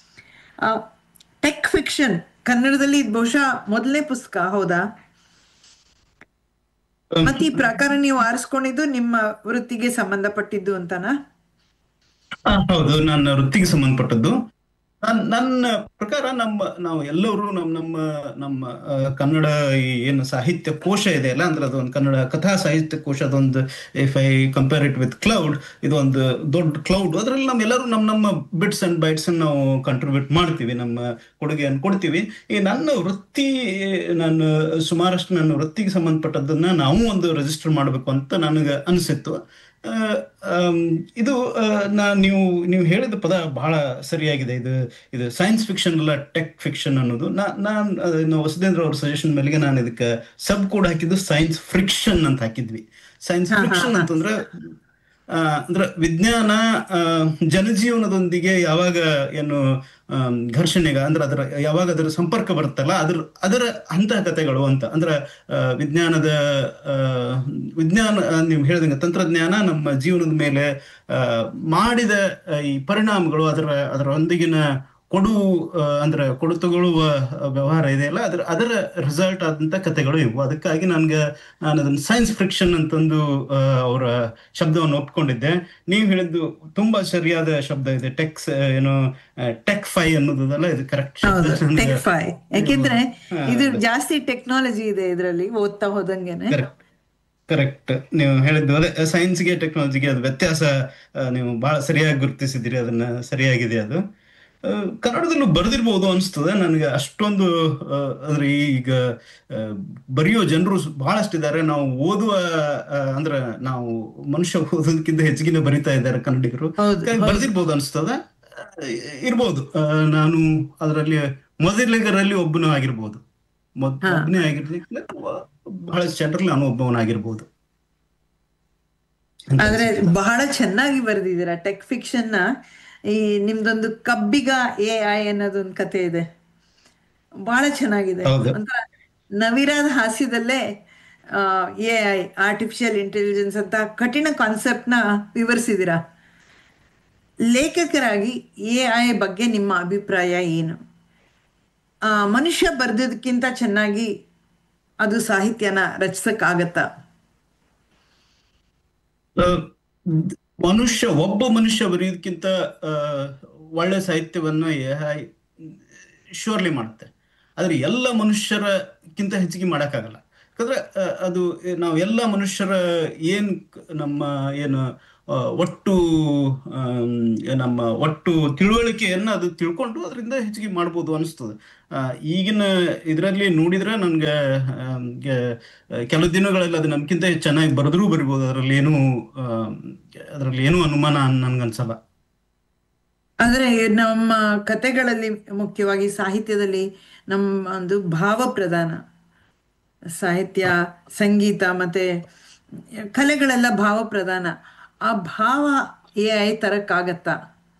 ಟೆಕ್ ಫಿಕ್ಷನ್ ಕನ್ನಡದಲ್ಲಿ ಇದು ಬಹುಶಃ ಮೊದಲನೇ ಪುಸ್ತಕ ಹೌದಾ ಮತ್ತೆ ಈ ಪ್ರಕಾರ ನೀವು ಆರಿಸ್ಕೊಂಡಿದ್ದು ನಿಮ್ಮ ವೃತ್ತಿಗೆ ಸಂಬಂಧಪಟ್ಟಿದ್ದು ಅಂತನಾ ಆ, ಹೌದು ನನ್ನ ವೃತ್ತಿಗೆ ಸಂಬಂಧಪಟ್ಟದ್ದು ನಾನ್ ನನ್ನ ಪ್ರಕಾರ ನಮ್ಮ ನಾವು ಎಲ್ಲರೂ ನಮ್ಮ ನಮ್ಮ ನಮ್ಮ ಆ, ಕನ್ನಡ ಈ ಏನು ಸಾಹಿತ್ಯ ಕೋಶ ಇದೆ ಅಲ್ಲ ಅಂದ್ರೆ ಅದೊಂದು ಕನ್ನಡ ಕಥಾ ಸಾಹಿತ್ಯ ಕೋಶ ಅದೊಂದು if I compare it with cloud ಇದೊಂದು ದೊಡ್ಡ ಕ್ಲೌಡ್ ಅದ್ರಲ್ಲಿ ನಮ್ಮೆಲ್ಲರೂ ನಮ್ಮ ನಮ್ಮ ಬಿಟ್ಸ್ ಅಂಡ್ ಬೈಟ್ಸ್ ನಾವು ಕಂಟ್ರಿಬ್ಯೂಟ್ ಮಾಡ್ತೀವಿ ನಮ್ಮ ಕೊಡುಗೆಯನ್ನು ಕೊಡ್ತೀವಿ ಈ ನನ್ನ ವೃತ್ತಿ ನಾನು ಸುಮಾರಷ್ಟು ನನ್ನ ವೃತ್ತಿಗೆ ಸಂಬಂಧಪಟ್ಟದ್ದನ್ನ ನಾವು ಒಂದು ರಿಜಿಸ್ಟರ್ ಮಾಡಬೇಕು ಅಂತ ನನಗೆ ಅನಿಸಿತ್ತು ಆ, ಆಮ್, ಇದು ಆ, ನಾ ನೀವು ನೀವು ಹೇಳಿದ ಪದ ಬಹಳ ಸರಿಯಾಗಿದೆ ಇದು ಇದು ಸೈನ್ಸ್ ಫಿಕ್ಷನ್ ಅಲ್ಲ ಟೆಕ್ ಫಿಕ್ಷನ್ ಅನ್ನೋದು ನಾ ನಾನು ಅದನ್ನು ವಸುಧೇಂದ್ರ ಅವ್ರ ಸಜೆಷನ್ ಮೇಲೆಗೆ ನಾನು ಇದಕ್ಕೆ ಸಬ್ ಕೋಡ್ ಹಾಕಿದ್ದು ಸೈನ್ಸ್ ಫ್ರಿಕ್ಷನ್ ಅಂತ ಹಾಕಿದ್ವಿ ಸೈನ್ಸ್ ಫ್ರಿಕ್ಷನ್ ಅಂತಂದ್ರೆ ಆ, ಅಂದ್ರೆ ವಿಜ್ಞಾನ ಆ, ಜನಜೀವನದೊಂದಿಗೆ ಯಾವಾಗ ಏನು ಆಮ್, ಘರ್ಷಣೆಗ ಅಂದ್ರೆ ಅದರ ಯಾವಾಗ ಅದರ ಸಂಪರ್ಕ ಬರುತ್ತಲ್ಲ ಅದ್ರ ಅದರ ಅಂತಹ ಕಥೆಗಳು ಅಂತ ಅಂದ್ರೆ ಆ, ವಿಜ್ಞಾನದ ಆ, ವಿಜ್ಞಾನ ಆ, ನೀವು ಹೇಳಿದಂಗೆ ತಂತ್ರಜ್ಞಾನ ನಮ್ಮ ಜೀವನದ ಮೇಲೆ ಆ, ಮಾಡಿದ ಆ, ಈ ಪರಿಣಾಮಗಳು ಅದರ ಅದರೊಂದಿಗಿನ ಕೊಡು ಆ, ಅಂದ್ರೆ ಕೊಡು ತಗೊಳ್ಳುವ ವ್ಯವಹಾರ ಇದೆಯಲ್ಲ ಅದರ ಅದರ ರಿಸಲ್ಟ್ ಆದಂತ ಕಥೆಗಳು ಇವು ಅದಕ್ಕಾಗಿ ನನ್ಗೆ ನಾನು ಅದನ್ನ ಸೈನ್ಸ್ ಫ್ರಿಕ್ಷನ್ ಅಂತಂದು ಆ, ಅವರ ಶಬ್ದವನ್ನು ಒಪ್ಕೊಂಡಿದ್ದೆ ನೀವು ಹೇಳಿದ್ದು ತುಂಬಾ ಸರಿಯಾದ ಶಬ್ದ ಇದೆ ಟೆಕ್ಸ್ ಏನು ಟೆಕ್ ಫೈ ಅನ್ನೋದಲ್ಲ ಇದು ಕರೆಕ್ಟ್ ಹೌದು ಟೆಕ್ ಫೈ ಯಾಕೆಂದ್ರೆ ಹಾ, ಇದು ಅದೇ. ಜಾಸ್ತಿ ಟೆಕ್ನಾಲಜಿ ಇದೆ ಇದರಲ್ಲಿ ಓದ್ತಾ ಹೋದಂಗೆನೆ ಕರೆಕ್ಟ್ ಕರೆಕ್ಟ್ ನೀವು ಹೇಳಿದ್ದು ಅದೇ ಸೈನ್ಸ್ಗೆ ಟೆಕ್ನಾಲಜಿಗೆ ಅದು ವ್ಯತ್ಯಾಸ ಆ, ನೀವು ಬಹಳ ಸರಿಯಾಗಿ ಗುರುತಿಸಿದ್ದೀರಿ ಅದನ್ನ ಸರಿಯಾಗಿದೆ ಅದು ಆ, ಕನ್ನಡದಲ್ಲೂ ಬರೆದಿರ್ಬೋದು ಅನಿಸ್ತದೆ ನನಗೆ ಅಷ್ಟೊಂದು ಆ, ಅಂದ್ರೆ ಈಗ ಆ, ಬರೆಯೋ ಜನರು ಬಹಳಷ್ಟಿದ್ದಾರೆ ನಾವು ಓದುವ ಆ, ಅಂದ್ರೆ ನಾವು ಮನುಷ್ಯ ಓದೋದಕ್ಕಿಂತ ಹೆಚ್ಚಿಗೆ ಬರಿತಾ ಇದ್ದಾರೆ ಕನ್ನಡಿಗರು ಹಾಗಾಗಿ ಬರ್ದಿರ್ಬೋದು ಅನಿಸ್ತದೆ ಆ, ಇರ್ಬೋದು ಆ, ನಾನು ಅದರಲ್ಲಿ ಮೊದಲಿಗರಲ್ಲಿ ಒಬ್ಬನು ಆಗಿರ್ಬೋದು ಮೊದ್ ಒಬ್ಬನೇ ಆಗಿರ್ಲಿಕ್ಕೆ ಬಹಳಷ್ಟು ಜನರಲ್ಲಿ ನಾನು ಒಬ್ಬವನಾಗಿರ್ಬೋದು ಆದ್ರೆ ಬಹಳ ಚೆನ್ನಾಗಿ ಬರೆದಿದ್ದೀರಾ ಟೆಕ್ ಫಿಕ್ಷನ್ ನ ಈ ನಿಮ್ದೊಂದು ಕಬ್ಬಿಗ ಎ ಐ ಅನ್ನೋದೊಂದು ಕತೆ ಇದೆ ಬಹಳ ಚೆನ್ನಾಗಿದೆ ಹೌದು. ಒಂಥರ ನವಿರಾದ ಹಾಸ್ಯದಲ್ಲೇ ಎ ಐ ಆರ್ಟಿಫಿಷಿಯಲ್ ಇಂಟೆಲಿಜೆನ್ಸ್ ಅಂತ ಕಠಿಣ ಕಾನ್ಸೆಪ್ಟ್ ನ ವಿವರಿಸಿದ್ದೀರಾ ಲೇಖಕರಾಗಿ ಎ ಐ ಬಗ್ಗೆ ನಿಮ್ಮ ಅಭಿಪ್ರಾಯ ಏನು ಆ, ಮನುಷ್ಯ ಬರ್ದಿದ್ದಕ್ಕಿಂತ ಚೆನ್ನಾಗಿ ಅದು ಸಾಹಿತ್ಯನ ರಚಿಸಕ್ಕಾಗತ್ತಾ ಆ, ಮನುಷ್ಯ ಒಬ್ಬ ಮನುಷ್ಯ ಬರೆಯೋದಕ್ಕಿಂತ ಆ, ಒಳ್ಳೆ ಸಾಹಿತ್ಯವನ್ನ ಶ್ಯೂರ್ಲಿ ಮಾಡುತ್ತೆ ಆದ್ರೆ ಎಲ್ಲ ಮನುಷ್ಯರಕ್ಕಿಂತ ಹೆಚ್ಚಿಗೆ ಮಾಡೋಕ್ಕಾಗಲ್ಲ ಯಾಕಂದ್ರೆ ಆ, ಅದು ನಾವು ಎಲ್ಲ ಮನುಷ್ಯರ ಏನ್ ಕ- ನಮ್ಮ ಏನು ಆ, ಒಟ್ಟು ಆಮ್, ನಮ್ಮ ಒಟ್ಟು ತಿಳುವಳಿಕೆಯನ್ನ ಅದು ತಿಳ್ಕೊಂಡು ಅದರಿಂದ ಹೆಚ್ಚಿಗೆ ಮಾಡ್ಬೋದು ಅನಿಸ್ತದೆ ಆ, ಈಗಿನ ಇದರಲ್ಲಿ ನೋಡಿದ್ರೆ ನನ್ಗೆ ಆಮ್, ಗೆ- ಕೆಲವು ದಿನಗಳಲ್ಲಿ ಅದು ನಮ್ಗಿಂತ ಚೆನ್ನಾಗಿ ಬರೆದ್ರೂ ಬರಿಬೋದು ಅದರಲ್ಲಿ ಏನು ಅದರಲ್ಲಿ ಏನು ಅನುಮಾನ ನನ್ಗನ್ಸಲ್ಲ ಆದರೆ ನಮ್ಮ ಕತೆಗಳಲ್ಲಿ ಮುಖ್ಯವಾಗಿ ಸಾಹಿತ್ಯದಲ್ಲಿ ನಮ್ಮ ಒಂದು ಭಾವ ಪ್ರಧಾನ ಸಾಹಿತ್ಯ ಸಂಗೀತ ಮತ್ತೆ ಕಲೆಗಳೆಲ್ಲ ಭಾವ ಪ್ರಧಾನ ಆ ಭಾವ ಎ ಐ ತರಕ್ಕಾಗತ್ತಾ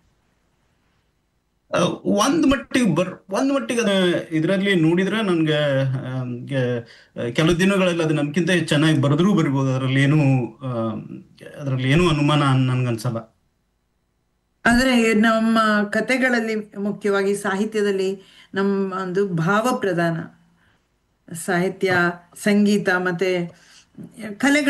ಆ, ಒಂದ್ ಮಟ್ಟಿಗೆ ಬರ್ ಒಂದ್ ಮಟ್ಟಿಗೆ ಅದ ಇದರಲ್ಲಿ ನೋಡಿದ್ರೆ ನನ್ಗೆ ಆಮ್, ಗೆ- ಕೆಲವು ದಿನಗಳಲ್ಲಿ ಅದು ನಮ್ಗಿಂತ ಚೆನ್ನಾಗಿ ಬರೆದ್ರೂ ಬರಿಬೋದು ಅದರಲ್ಲಿ ಏನು ಅದರಲ್ಲಿ ಏನು ಅನುಮಾನ ನನ್ಗನ್ಸಲ್ಲ ಆದರೆ ನಮ್ಮ ಕತೆಗಳಲ್ಲಿ ಮುಖ್ಯವಾಗಿ ಸಾಹಿತ್ಯದಲ್ಲಿ ನಮ್ಮ ಒಂದು ಭಾವ ಪ್ರಧಾನ ಸಾಹಿತ್ಯ ಸಂಗೀತ ಮತ್ತೆ ಕಲೆಗಳ